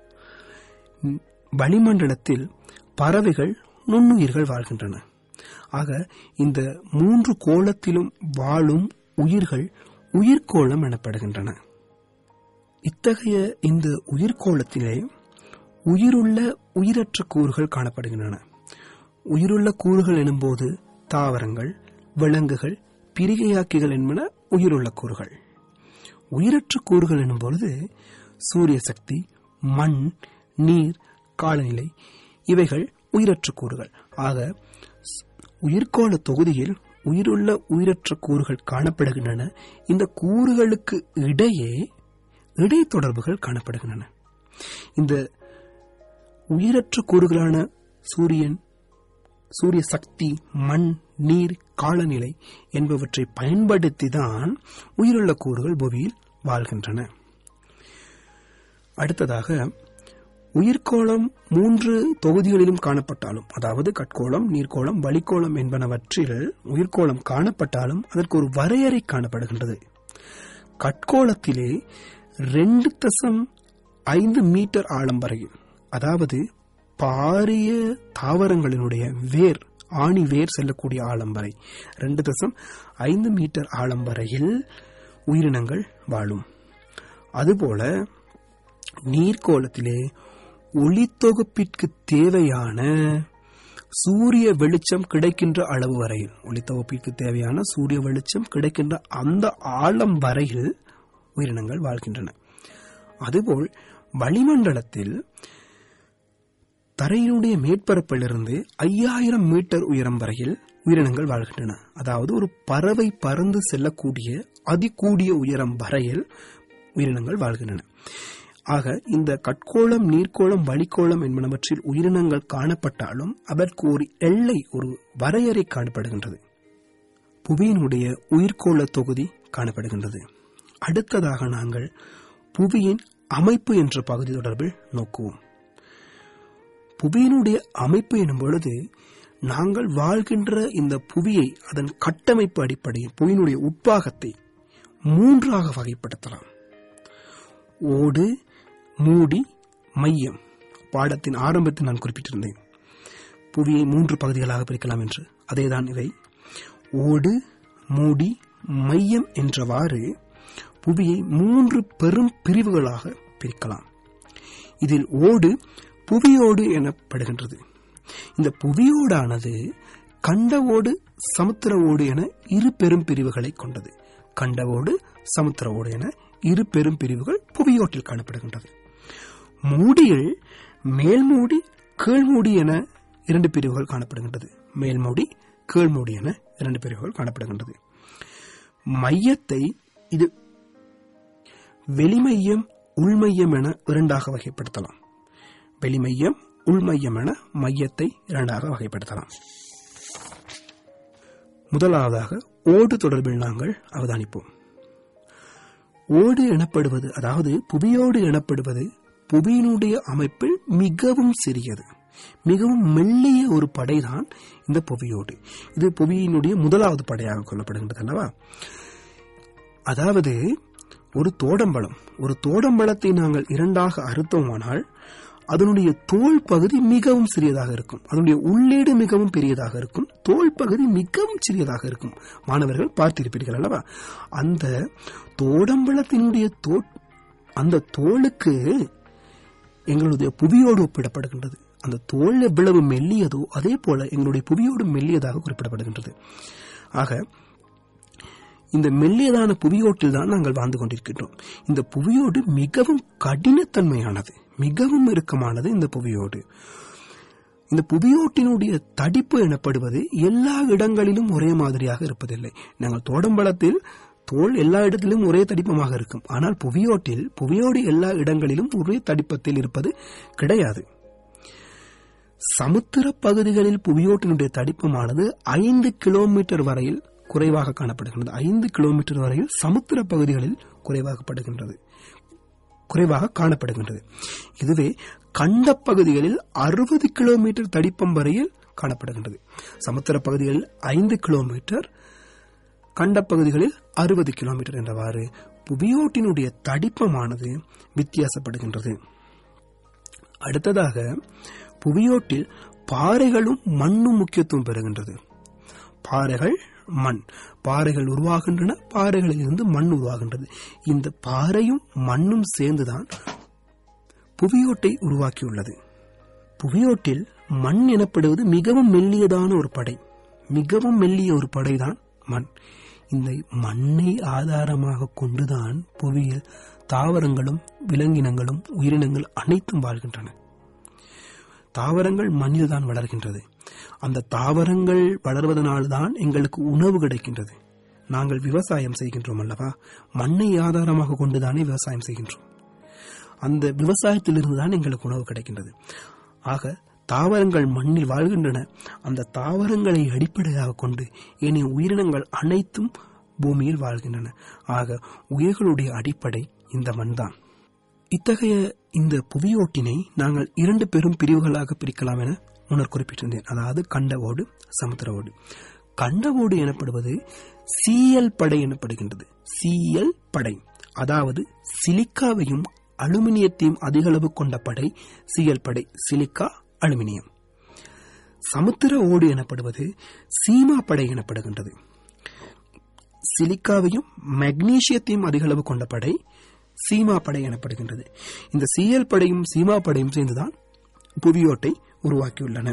ம், வளிமண்டலத்தில் பறவைகள் நுண்ணுயிர்கள் வாழ்கின்றன ஆக இந்த மூன்று கோளத்திலும் வாழும் உயிர்கள் உயிர்கோளம் எனப்படுகின்றன இத்தகைய இந்த உயிர்கோளத்திலே உயிருள்ள உயிரற்ற கூறுகள் காணப்படுகின்றன உயிருள்ள கூறுகள் எனும்போது தாவரங்கள் விலங்குகள் பிரிகையாக்கிகள் என்பன உயிருள்ள கூறுகள் உயிரற்ற கூறுகள் எனும்பொழுது சூரிய சக்தி மண் நீர் காலநிலை இவைகள் உயிரற்ற கூறுகள் ஆக ஸ்- உயிர்கோள தொகுதியில் உயிருள்ள உயிரற்ற கூறுகள் காணப்படுகின்றன இந்த கூறுகளுக்கு இடையே இடைத்தொடர்புகள் காணப்படுகின்றன இந்த உயிரற்ற கூறுகளான சூரியன் சூரிய சக்தி மண் நீர் காலநிலை என்பவற்றை பயன்படுத்திதான் உயிருள்ள கூறுகள் புவியில் வாழ்கின்றன அடுத்ததாக உயிர்கோளம் மூன்று தொகுதிகளிலும் காணப்பட்டாலும் அதாவது கட்கோளம் நீர்க்கோளம் வளிக்கோளம் என்பனவற்றில் உயிர்கோளம் காணப்பட்டாலும் அதற்கு ஒரு வரையறை காணப்படுகின்றது கட்கோளத்திலே ரெண்டு தசம் ஐந்து மீட்டர் ஆழம் வரையில் அதாவது பாரிய தாவரங்களினுடைய வேர் ஆணி வேர் செல்லக்கூடிய ஆழம் வரை ரெண்டு தசம் ஐந்து மீட்டர் ஆழம் வரையில் உயிரினங்கள் வாழும் அதுபோல நீர்க்கோளத்திலே ஒளித்தொகுப்பிற்கு தேவையான சூரிய வெளிச்சம் கிடைக்கின்ற அளவு வரையில் ஒளித்தொகுப்பிற்கு தேவையான சூரிய வெளிச்சம் கிடைக்கின்ற அந்த ஆழம் வரையில் உயிரினங்கள் வாழ்கின்றன அதுபோல் வளிமண்டலத்தில் தரையினுடைய மேற்பரப்பிலிருந்து ஐயாயிரம் மீட்டர் உயரம் வரையில் உயிரினங்கள் வாழ்கின்றன அதாவது ஒரு பறவை பறந்து செல்லக்கூடிய அதிகூடிய உயரம் வரையில் உயிரினங்கள் வாழ்கின்றன ஆக இந்த கட்கோளம் நீர்க்கோளம் வளிக்கோளம் என்பனவற்றில் உயிரினங்கள் காணப்பட்டாலும் அதற்கு ஒரு எல்லை ஒரு வரையறை காணப்படுகின்றது புவியினுடைய உயிர்கோள தொகுதி காணப்படுகின்றது அடுத்ததாக நாங்கள் புவியின் அமைப்பு என்ற பகுதி தொடர்பில் நோக்குவோம் புவியினுடைய அமைப்பு எனும் பொழுது நாங்கள் வாழ்கின்ற இந்த புவியை அதன் கட்டமைப்பு அடிப்படையில் புவியினுடைய உட்பாகத்தை மூன்றாக வகைப்படுத்தலாம் ஓடு மூடி மையம் பாடத்தின் ஆரம்பத்தில் நான் குறிப்பிட்டிருந்தேன் புவியை மூன்று பகுதிகளாக பிரிக்கலாம் என்று அதேதான் இவை ஓடு மூடி மையம் என்றவாறு புவியை மூன்று பெரும் பிரிவுகளாக பிரிக்கலாம் இதில் ஓடு புவியோடு எனப்படுகின்றது இந்த புவியோடானது கண்ட ஓடு சமுத்திர ஓடு என இரு பெரும் பிரிவுகளை கொண்டது கண்ட ஓடு சமுத்திர ஓடு என இரு பெரும் பிரிவுகள் புவியோட்டில் காணப்படுகின்றது மூடியில் மேல்மூடி கீழ்மூடி என இரண்டு பிரிவுகள் காணப்படுகின்றது மேல்மூடி கீழ்மூடி என இரண்டு பிரிவுகள் காணப்படுகின்றது மையத்தை இது வெளிமையம் உள்மையம் என இரண்டாக வகைப்படுத்தலாம் வெளிமையம் உள்மையம் என மையத்தை இரண்டாக வகைப்படுத்தலாம் முதலாவதாக ஓடு தொடர்பில் நாங்கள் அவதானிப்போம் ஓடு எனப்படுவது அதாவது புவியோடு எனப்படுவது புவியினுடைய அமைப்பில் மிகவும் சிறியது மிகவும் மெல்லிய ஒரு படைதான் இந்த புவியோடு இது புவியினுடைய முதலாவது படையாக கொள்ளப்படுகின்றது அல்லவா அதாவது ஒரு தோடம்பழம் ஒரு தோடம்பழத்தை நாங்கள் இரண்டாக அறுத்தோமானால் அதனுடைய தோல் பகுதி மிகவும் சிறியதாக இருக்கும் அதனுடைய உள்ளீடு மிகவும் பெரியதாக இருக்கும் தோல் பகுதி மிகவும் சிறியதாக இருக்கும் மாணவர்கள் பார்த்திருப்பீர்கள் அல்லவா அந்த தோடம்பழத்தினுடைய தோ அந்த தோலுக்கு எங்களுடைய புவியோடு ஒப்பிடப்படுகின்றது அந்த தோல் எவ்வளவு மெல்லியதோ அதே போல எங்களுடைய புவியோடு மெல்லியதாக குறிப்பிடப்படுகின்றது ஆக இந்த மெல்லியதான புவியோட்டில் தான் நாங்கள் வாழ்ந்து கொண்டிருக்கின்றோம் இந்த புவியோடு மிகவும் கடினத்தன்மையானது மிகவும் இறுக்கமானது இந்த புவியோடு இந்த புவியோட்டினுடைய தடிப்பு எனப்படுவது எல்லா இடங்களிலும் ஒரே மாதிரியாக இருப்பதில்லை நாங்கள் தோடம்பழத்தில் தோல் எல்லா இடத்திலும் ஒரே தடிப்பமாக இருக்கும் ஆனால் புவியோட்டில் புவியோடு எல்லா இடங்களிலும் ஒரே தடிப்பத்தில் இருப்பது கிடையாது சமுத்திர பகுதிகளில் புவியோட்டினுடைய தடிப்பமானது ஐந்து கிலோமீட்டர் வரையில் குறைவாக காணப்படுகின்றது ஐந்து கிலோமீட்டர் வரையில் சமுத்திர பகுதிகளில் குறைவாகப்படுகின்றது குறைவாக காணப்படுகின்றது இதுவே கண்ட பகுதிகளில் அறுபது கிலோமீட்டர் தடிப்பம் வரையில் காணப்படுகின்றது சமுத்திர பகுதிகளில் ஐந்து கிலோமீட்டர் கண்ட பகுதிகளில் அறுபது கிலோமீட்டர் என்றவாறு புவியோட்டினுடைய தடிப்பமானது வித்தியாசப்படுகின்றது அடுத்ததாக புவியோட்டில் பாறைகளும் மண்ணும் முக்கியத்துவம் பெறுகின்றது பாறைகள் மண் பாறைகள் உருவாகின்றன பாறைகளில் இருந்து மண் உருவாகின்றது இந்த பாறையும் மண்ணும் சேர்ந்துதான் புவியோட்டை உருவாக்கியுள்ளது புவியோட்டில் மண் எனப்படுவது மிகவும் மெல்லியதான ஒரு படை மிகவும் மெல்லிய ஒரு படைதான் மண் இந்த மண்ணை ஆதாரமாக கொண்டுதான் புவியில் தாவரங்களும் விலங்கினங்களும் உயிரினங்கள் அனைத்தும் வாழ்கின்றன தாவரங்கள் மண்ணில் தான் வளர்கின்றது அந்த தாவரங்கள் வளர்வதனால்தான் எங்களுக்கு உணவு கிடைக்கின்றது நாங்கள் விவசாயம் செய்கின்றோம் அல்லவா மண்ணை ஆதாரமாக கொண்டுதானே விவசாயம் செய்கின்றோம் அந்த விவசாயத்திலிருந்து தான் எங்களுக்கு உணவு கிடைக்கின்றது ஆக தாவரங்கள் மண்ணில் வாழ்கின்றன அந்த தாவரங்களை அடிப்படையாக கொண்டு ஏனைய உயிரினங்கள் அனைத்தும் பூமியில் வாழ்கின்றன ஆக உயிர்களுடைய அடிப்படை இந்த மண்தான் இத்தகைய இந்த புவியோட்டினை நாங்கள் இரண்டு பெரும் பிரிவுகளாக பிரிக்கலாம் என முன்னர் குறிப்பிட்டிருந்தேன் அதாவது கண்ட ஓடு சமுத்திர ஓடு கண்ட ஓடு எனப்படுவது சிஎல் படை எனப்படுகின்றது சிஎல் படை அதாவது சிலிக்காவையும் அலுமினியத்தையும் அதிக அளவு கொண்ட படை சிஎல் படை சிலிக்கா அலுமினியம் சமுத்திர ஓடு எனப்படுவது சீமா படை எனப்படுகின்றது சிலிக்காவையும் மெக்னீசியத்தையும் அதிக அளவு கொண்ட படை சீமா படை எனப்படுகின்றது இந்த சிஎல் படையும் சீமா படையும் சேர்ந்துதான் புவியோட்டை உருவாக்கியுள்ளன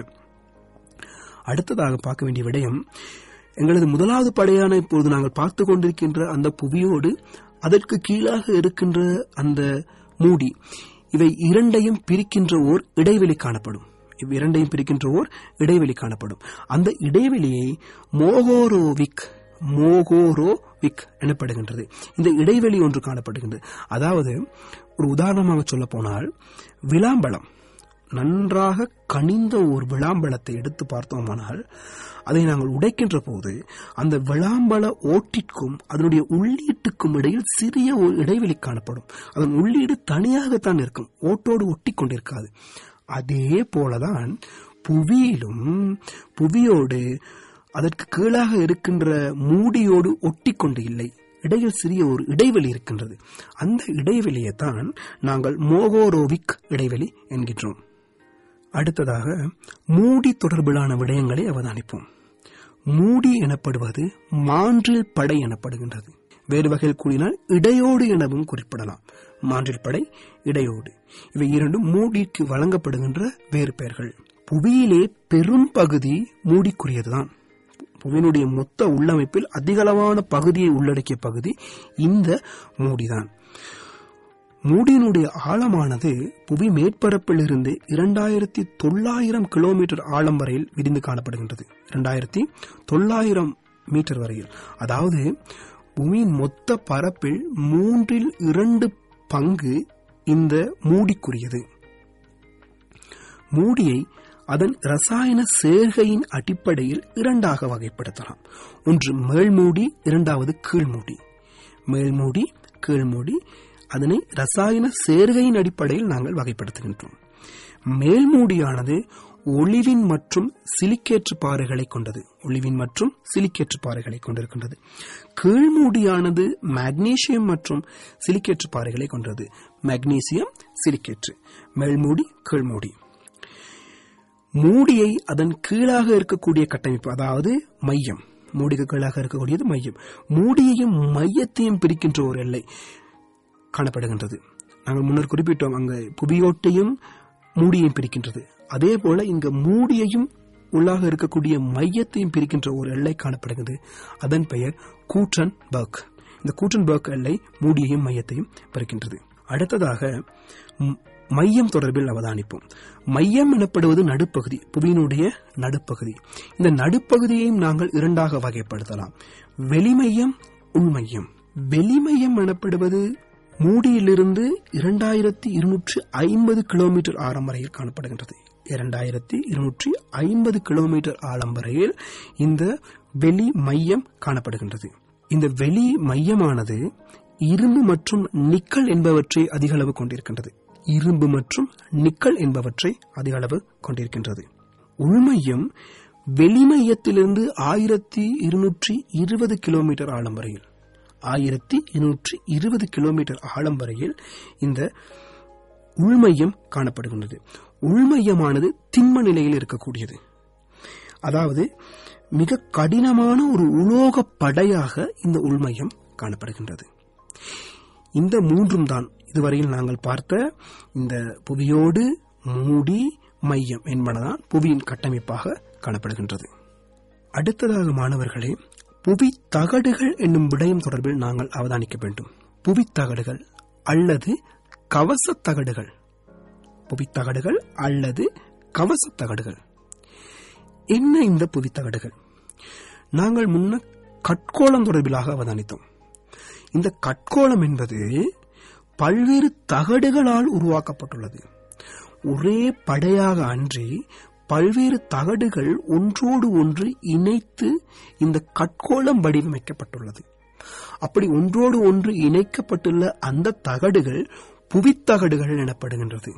அடுத்ததாக பார்க்க வேண்டிய விடயம் எங்களது முதலாவது படையான இப்போது நாங்கள் பார்த்து கொண்டிருக்கின்ற அந்த புவியோடு அதற்கு கீழாக இருக்கின்ற அந்த மூடி இவை இரண்டையும் பிரிக்கின்ற ஓர் இடைவெளி காணப்படும் இவ்விரண்டையும் பிரிக்கின்ற ஓர் இடைவெளி காணப்படும் அந்த இடைவெளியை மோகோரோவிக் மோகோரோவிக் எனப்படுகின்றது இந்த இடைவெளி ஒன்று காணப்படுகின்றது அதாவது ஒரு உதாரணமாக சொல்ல போனால் விளாம்பழம் நன்றாக கனிந்த ஒரு விளாம்பழத்தை எடுத்து பார்த்தோமானால் அதை நாங்கள் உடைக்கின்ற போது அந்த விளாம்பழ ஓட்டிற்கும் அதனுடைய உள்ளீட்டுக்கும் இடையில் சிறிய ஒரு இடைவெளி காணப்படும் அதன் உள்ளீடு தனியாகத்தான் இருக்கும் ஓட்டோடு ஒட்டி கொண்டிருக்காது அதே போலதான் புவியிலும் புவியோடு அதற்கு கீழாக இருக்கின்ற மூடியோடு ஒட்டி கொண்டு இல்லை இடையில் சிறிய ஒரு இடைவெளி இருக்கின்றது அந்த இடைவெளியை தான் நாங்கள் மோகோரோவிக் இடைவெளி என்கின்றோம் அடுத்ததாக மூடி தொடர்பிலான விடயங்களை அவதானிப்போம் மூடி எனப்படுவது மான்றில் படை எனப்படுகின்றது வேறு வகையில் கூறினால் இடையோடு எனவும் குறிப்பிடலாம் மான்றில் படை இடையோடு இவை இரண்டும் மூடிக்கு வழங்கப்படுகின்ற வேறு பெயர்கள் புவியிலே பெரும் பகுதி மூடிக்குரியதுதான் புவியினுடைய மொத்த உள்ளமைப்பில் அதிகளவான பகுதியை உள்ளடக்கிய பகுதி இந்த மூடிதான் மூடியினுடைய ஆழமானது புவி மேற்பரப்பில் இருந்து இரண்டாயிரத்தி தொள்ளாயிரம் கிலோமீட்டர் ஆழம் வரையில் விரிந்து காணப்படுகின்றது இரண்டாயிரத்தி தொள்ளாயிரம் மீட்டர் வரையில் அதாவது பூமியின் மொத்த பரப்பில் மூன்றில் இரண்டு பங்கு இந்த மூடிக்குரியது மூடியை அதன் ரசாயன சேர்க்கையின் அடிப்படையில் இரண்டாக வகைப்படுத்தலாம் ஒன்று மேல்மூடி இரண்டாவது கீழ்மூடி மேல்மூடி கீழ்மூடி அதனை ரசாயன சேர்க்கையின் அடிப்படையில் நாங்கள் வகைப்படுத்துகின்றோம் மேல்மூடியானது ஒளிவின் மற்றும் சிலிக்கேற்று பாறைகளை கொண்டது ஒளிவின் மற்றும் சிலிக்கேற்று பாறைகளை கொண்டிருக்கின்றது கீழ்மூடியானது மக்னீசியம் மற்றும் சிலிக்கேற்று பாறைகளை கொண்டது மக்னீசியம் சிலிக்கேற்று மேல்மூடி கீழ்மூடி மூடியை அதன் கீழாக இருக்கக்கூடிய கட்டமைப்பு அதாவது மையம் மூடிக்கு கீழாக இருக்கக்கூடியது மையம் மூடியையும் மையத்தையும் பிரிக்கின்ற ஒரு எல்லை காணப்படுகின்றது நாங்கள் முன்னர் குறிப்பிட்டோம் அங்க புவியோட்டையும் மூடியையும் பிரிக்கின்றது அதே போல இங்க மூடியையும் உள்ளாக இருக்கக்கூடிய மையத்தையும் பிரிக்கின்ற ஒரு எல்லை காணப்படுகிறது அதன் பெயர் கூட்டன் பர்க் இந்த கூட்டன் பர்க் எல்லை மூடியையும் மையத்தையும் பிரிக்கின்றது அடுத்ததாக ம், மையம் தொடர்பில் அவதானிப்போம் மையம் எனப்படுவது நடுப்பகுதி புவியினுடைய நடுப்பகுதி இந்த நடுப்பகுதியையும் நாங்கள் இரண்டாக வகைப்படுத்தலாம் வெளிமையம் உள்மையம் வெளிமையம் எனப்படுவது மூடியிலிருந்து இரண்டாயிரத்தி இருநூற்றி ஐம்பது கிலோமீட்டர் ஆழம் வரையில் காணப்படுகின்றது இரண்டாயிரத்தி இருநூற்றி ஐம்பது கிலோமீட்டர் ஆழம் வரையில் இந்த வெளி மையம் காணப்படுகின்றது இந்த வெளி மையமானது இரும்பு மற்றும் நிக்கல் என்பவற்றை அதிக அளவு கொண்டிருக்கின்றது இரும்பு மற்றும் நிக்கல் என்பவற்றை அதிக அளவு கொண்டிருக்கின்றது உள்மையம் வெளிமையத்திலிருந்து ஆயிரத்தி இருநூற்றி இருபது கிலோமீட்டர் ஆழம் வரையில் ஆயிரத்தி இருநூற்றி இருபது கிலோமீட்டர் ஆழம் வரையில் இந்த உள்மையம் காணப்படுகின்றது உள்மையமானது திண்ம நிலையில் இருக்கக்கூடியது அதாவது மிக கடினமான ஒரு உலோக படையாக இந்த உள்மையம் காணப்படுகின்றது இந்த மூன்றும் தான் இதுவரையில் நாங்கள் பார்த்த இந்த புவியோடு மூடி மையம் என்பனதான் புவியின் கட்டமைப்பாக காணப்படுகின்றது அடுத்ததாக மாணவர்களே புவி தகடுகள் என்னும் விடயம் தொடர்பில் நாங்கள் அவதானிக்க வேண்டும் புவி தகடுகள் அல்லது கவச தகடுகள் புவி தகடுகள் அல்லது கவச தகடுகள் என்ன இந்த புவி தகடுகள் நாங்கள் முன்ன கட்கோளம் தொடர்பிலாக அவதானித்தோம் இந்த கட்கோளம் என்பது பல்வேறு தகடுகளால் உருவாக்கப்பட்டுள்ளது ஒரே படையாக அன்றி பல்வேறு தகடுகள் ஒன்றோடு ஒன்று இணைத்து இந்த கட்கோளம் வடிவமைக்கப்பட்டுள்ளது அப்படி ஒன்றோடு ஒன்று இணைக்கப்பட்டுள்ள அந்த தகடுகள் புவித்தகடுகள் எனப்படுகின்றது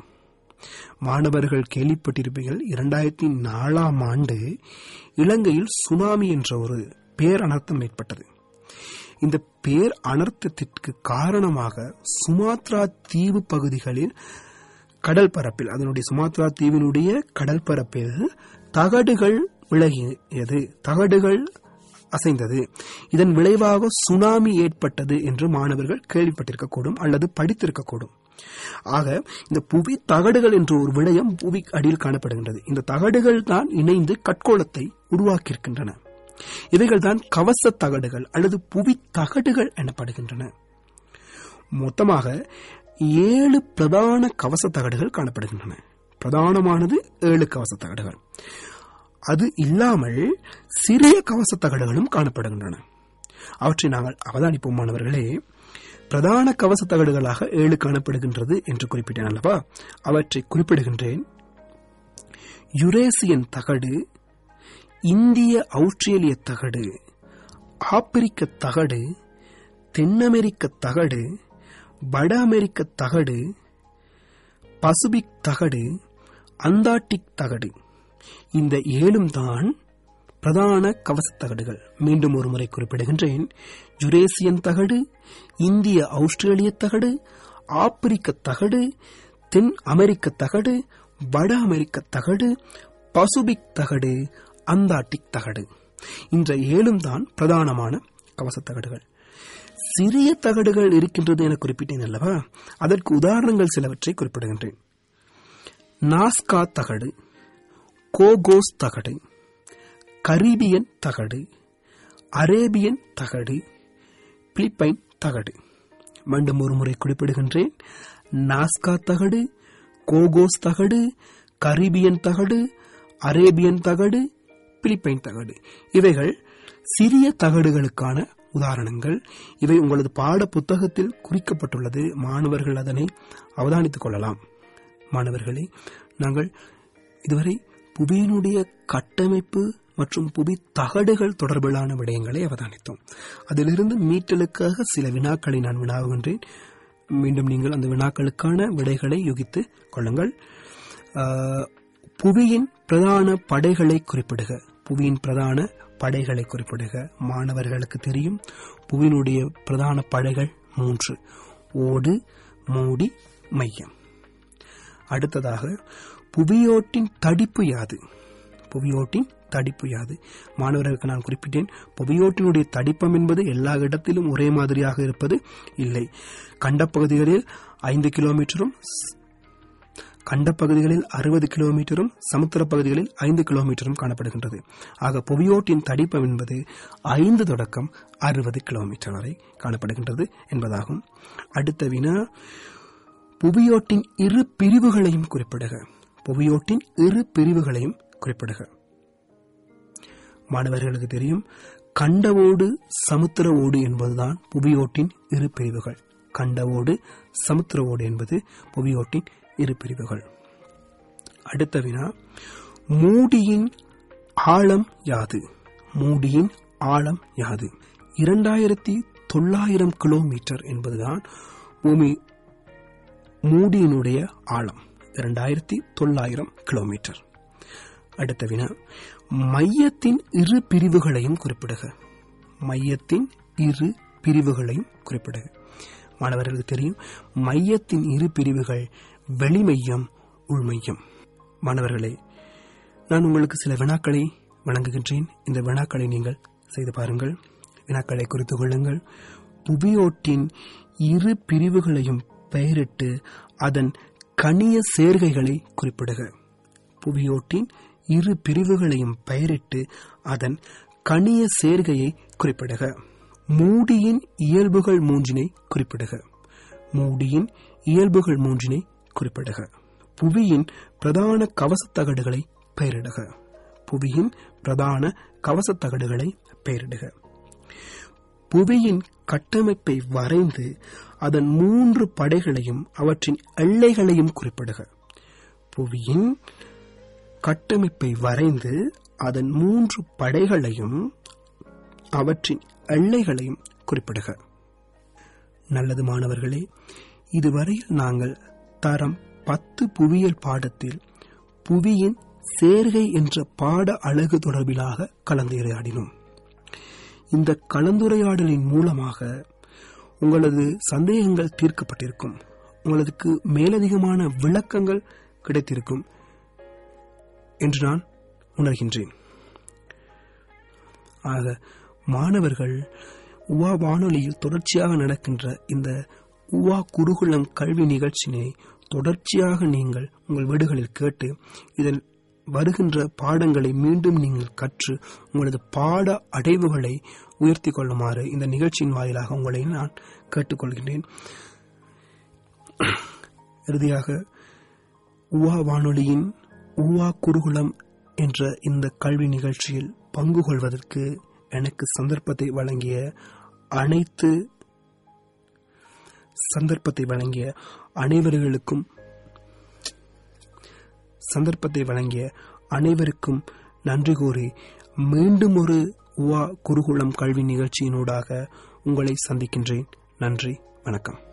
மாணவர்கள் கேள்விப்பட்டிருப்பீர்கள் இரண்டாயிரத்தி நாலாம் ஆண்டு இலங்கையில் சுனாமி என்ற ஒரு பேரனர்த்தம் ஏற்பட்டது இந்த பேர் அனர்த்தத்திற்கு காரணமாக சுமாத்ரா தீவு பகுதிகளில் கடல் பரப்பில் அதனுடைய சுமாத்ரா தீவினுடைய கடல் பரப்பில் தகடுகள் விலகியது தகடுகள் அசைந்தது இதன் விளைவாக சுனாமி ஏற்பட்டது என்று மாணவர்கள் கேள்விப்பட்டிருக்கக்கூடும் அல்லது படித்திருக்கக்கூடும் ஆக இந்த புவி தகடுகள் என்ற ஒரு விடயம் புவி அடியில் காணப்படுகின்றது இந்த தகடுகள் தான் இணைந்து கட்கோளத்தை உருவாக்கியிருக்கின்றன இவைகள் தான் கவச தகடுகள் அல்லது புவி தகடுகள் எனப்படுகின்றன மொத்தமாக ஏழு பிரதான கவச தகடுகள் காணப்படுகின்றன பிரதானமானது ஏழு கவச தகடுகள் அது இல்லாமல் சிறிய கவச தகடுகளும் காணப்படுகின்றன அவற்றை நாங்கள் அவதானிப்போம் மாணவர்களே பிரதான கவச தகடுகளாக ஏழு காணப்படுகின்றது என்று குறிப்பிட்டேன் அல்லவா அவற்றை குறிப்பிடுகின்றேன் யுரேசியன் தகடு இந்திய ஆஸ்திரேலிய தகடு ஆப்பிரிக்க தகடு தென் அமெரிக்க தகடு வட அமெரிக்க தகடு பசிபிக் தகடு அந்தார்டிக் தகடு இந்த ஏழும் தான் பிரதான கவசத் தகடுகள் மீண்டும் ஒரு முறை குறிப்பிடுகின்றேன் யுரேசியன் தகடு இந்திய ஆஸ்திரேலிய தகடு ஆப்பிரிக்க தகடு தென் அமெரிக்க தகடு வட அமெரிக்க தகடு பசிபிக் தகடு அந்தார்டிக் தகடு இந்த ஏழும் தான் பிரதானமான கவசத் தகடுகள் சிறிய தகடுகள் இருக்கின்றது என குறிப்பிட்டேன் அல்லவா அதற்கு உதாரணங்கள் சிலவற்றை குறிப்பிடுகின்றேன் நாஸ்கா தகடு கோகோஸ் தகடு கரீபியன் தகடு அரேபியன் தகடு பிலிப்பைன் தகடு மீண்டும் ஒரு முறை குறிப்பிடுகின்றேன் நாஸ்கா தகடு கோகோஸ் தகடு கரீபியன் தகடு அரேபியன் தகடு பிலிப்பைன் தகடு இவைகள் சிறிய தகடுகளுக்கான உதாரணங்கள் இவை உங்களது பாட புத்தகத்தில் குறிக்கப்பட்டுள்ளது மாணவர்கள் அதனை அவதானித்துக் கொள்ளலாம் மாணவர்களே நாங்கள் இதுவரை புவியினுடைய கட்டமைப்பு மற்றும் புவி தகடுகள் தொடர்பிலான விடயங்களை அவதானித்தோம் அதிலிருந்து மீட்டலுக்காக சில வினாக்களை நான் வினாவுகின்றேன் மீண்டும் நீங்கள் அந்த வினாக்களுக்கான விடைகளை யுகித்து கொள்ளுங்கள் ஆஹ், புவியின் பிரதான படைகளை குறிப்பிடுக புவியின் பிரதான படைகளை குறிப்பிடுக மாணவர்களுக்கு தெரியும் புவியினுடைய பிரதான படைகள் மூன்று ஓடு மூடி மையம் அடுத்ததாக புவியோட்டின் தடிப்பு யாது புவியோட்டின் தடிப்பு யாது மாணவர்களுக்கு நான் குறிப்பிட்டேன் புவியோட்டினுடைய தடிப்பம் என்பது எல்லா இடத்திலும் ஒரே மாதிரியாக இருப்பது இல்லை கண்டப்பகுதிகளில் ஐந்து கிலோமீட்டரும் ஸ்- கண்டப்பகுதிகளில் அறுபது கிலோமீட்டரும் சமுத்திர பகுதிகளில் ஐந்து கிலோமீட்டரும் காணப்படுகின்றது ஆக புவியோட்டின் தடிப்பம் என்பது ஐந்து தொடக்கம் அறுபது கிலோமீட்டர் வரை காணப்படுகின்றது என்பதாகும் அடுத்த வினா புவியோட்டின் இரு பிரிவுகளையும் குறிப்பிடுக புவியோட்டின் இரு பிரிவுகளையும் குறிப்பிடுக மாணவர்களுக்கு தெரியும் கண்டவோடு சமுத்திர ஓடு என்பதுதான் புவியோட்டின் இரு பிரிவுகள் கண்டவோடு சமுத்திர ஓடு என்பது புவியோட்டின் இரு பிரிவுகள் அடுத்த வினா மூடியின் ஆழம் யாது மூடியின் ஆழம் யாது இரண்டாயிரத்தி தொள்ளாயிரம் கிலோமீட்டர் என்பதுதான் பூமி மூடியினுடைய ஆழம் இரண்டாயிரத்தி தொள்ளாயிரம் கிலோமீட்டர் அடுத்த வினா மையத்தின் இரு பிரிவுகளையும் குறிப்பிடுக மையத்தின் இரு பிரிவுகளையும் குறிப்பிடுக மாணவர்களுக்கு தெரியும் மையத்தின் இரு பிரிவுகள் வெளிமையம் உள்மையம் மாணவர்களே நான் உங்களுக்கு சில வினாக்களை வழங்குகின்றேன் இந்த வினாக்களை நீங்கள் செய்து பாருங்கள் வினாக்களை குறித்து கொள்ளுங்கள் புவியோட்டின் இரு பிரிவுகளையும் பெயரிட்டு அதன் கனிய சேர்க்கைகளை குறிப்பிடுக புவியோட்டின் இரு பிரிவுகளையும் பெயரிட்டு அதன் கனிய சேர்க்கையை குறிப்பிடுக மூடியின் இயல்புகள் மூன்றினை குறிப்பிடுக மூடியின் இயல்புகள் மூன்றினை குறிப்பிடுக புவியின் பிரதான கவசத் தகடுகளை பெயரிடுக புவியின் பிரதான கவசத் தகடுகளை பெயரிடுக புவியின் கட்டமைப்பை வரைந்து அதன் மூன்று படைகளையும் அவற்றின் எல்லைகளையும் குறிப்பிடுக புவியின் கட்டமைப்பை வரைந்து அதன் மூன்று படைகளையும் அவற்றின் எல்லைகளையும் குறிப்பிடுக நல்லது மாணவர்களே இதுவரையில் நாங்கள் தரம் பத்து புவியியல் பாடத்தில் புவியின் சேர்கை என்ற பாட அழகு தொடர்பிலாக கலந்துரையாடினோம் இந்த கலந்துரையாடலின் மூலமாக உங்களது சந்தேகங்கள் தீர்க்கப்பட்டிருக்கும் உங்களுக்கு மேலதிகமான விளக்கங்கள் கிடைத்திருக்கும் என்று நான் உணர்கின்றேன் ஆக மாணவர்கள் உவா வானொலியில் தொடர்ச்சியாக நடக்கின்ற இந்த உவா குருகுலம் கல்வி நிகழ்ச்சியினை தொடர்ச்சியாக நீங்கள் உங்கள் வீடுகளில் கேட்டு இதன் வருகின்ற பாடங்களை மீண்டும் நீங்கள் கற்று உங்களது பாட அடைவுகளை உயர்த்தி கொள்ளுமாறு இந்த நிகழ்ச்சியின் வாயிலாக உங்களை நான் கேட்டுக்கொள்கின்றேன் இறுதியாக உவா வானொலியின் உவா குருகுலம் என்ற இந்த கல்வி நிகழ்ச்சியில் பங்கு கொள்வதற்கு எனக்கு சந்தர்ப்பத்தை வழங்கிய அனைத்து சந்தர்ப்பத்தை வழங்கிய அனைவர்களுக்கும் சந்தர்ப்பத்தை வழங்கிய அனைவருக்கும் நன்றி கூறி மீண்டும் ஒரு உவா குருகுலம் கல்வி நிகழ்ச்சியினூடாக உங்களை சந்திக்கின்றேன் நன்றி வணக்கம்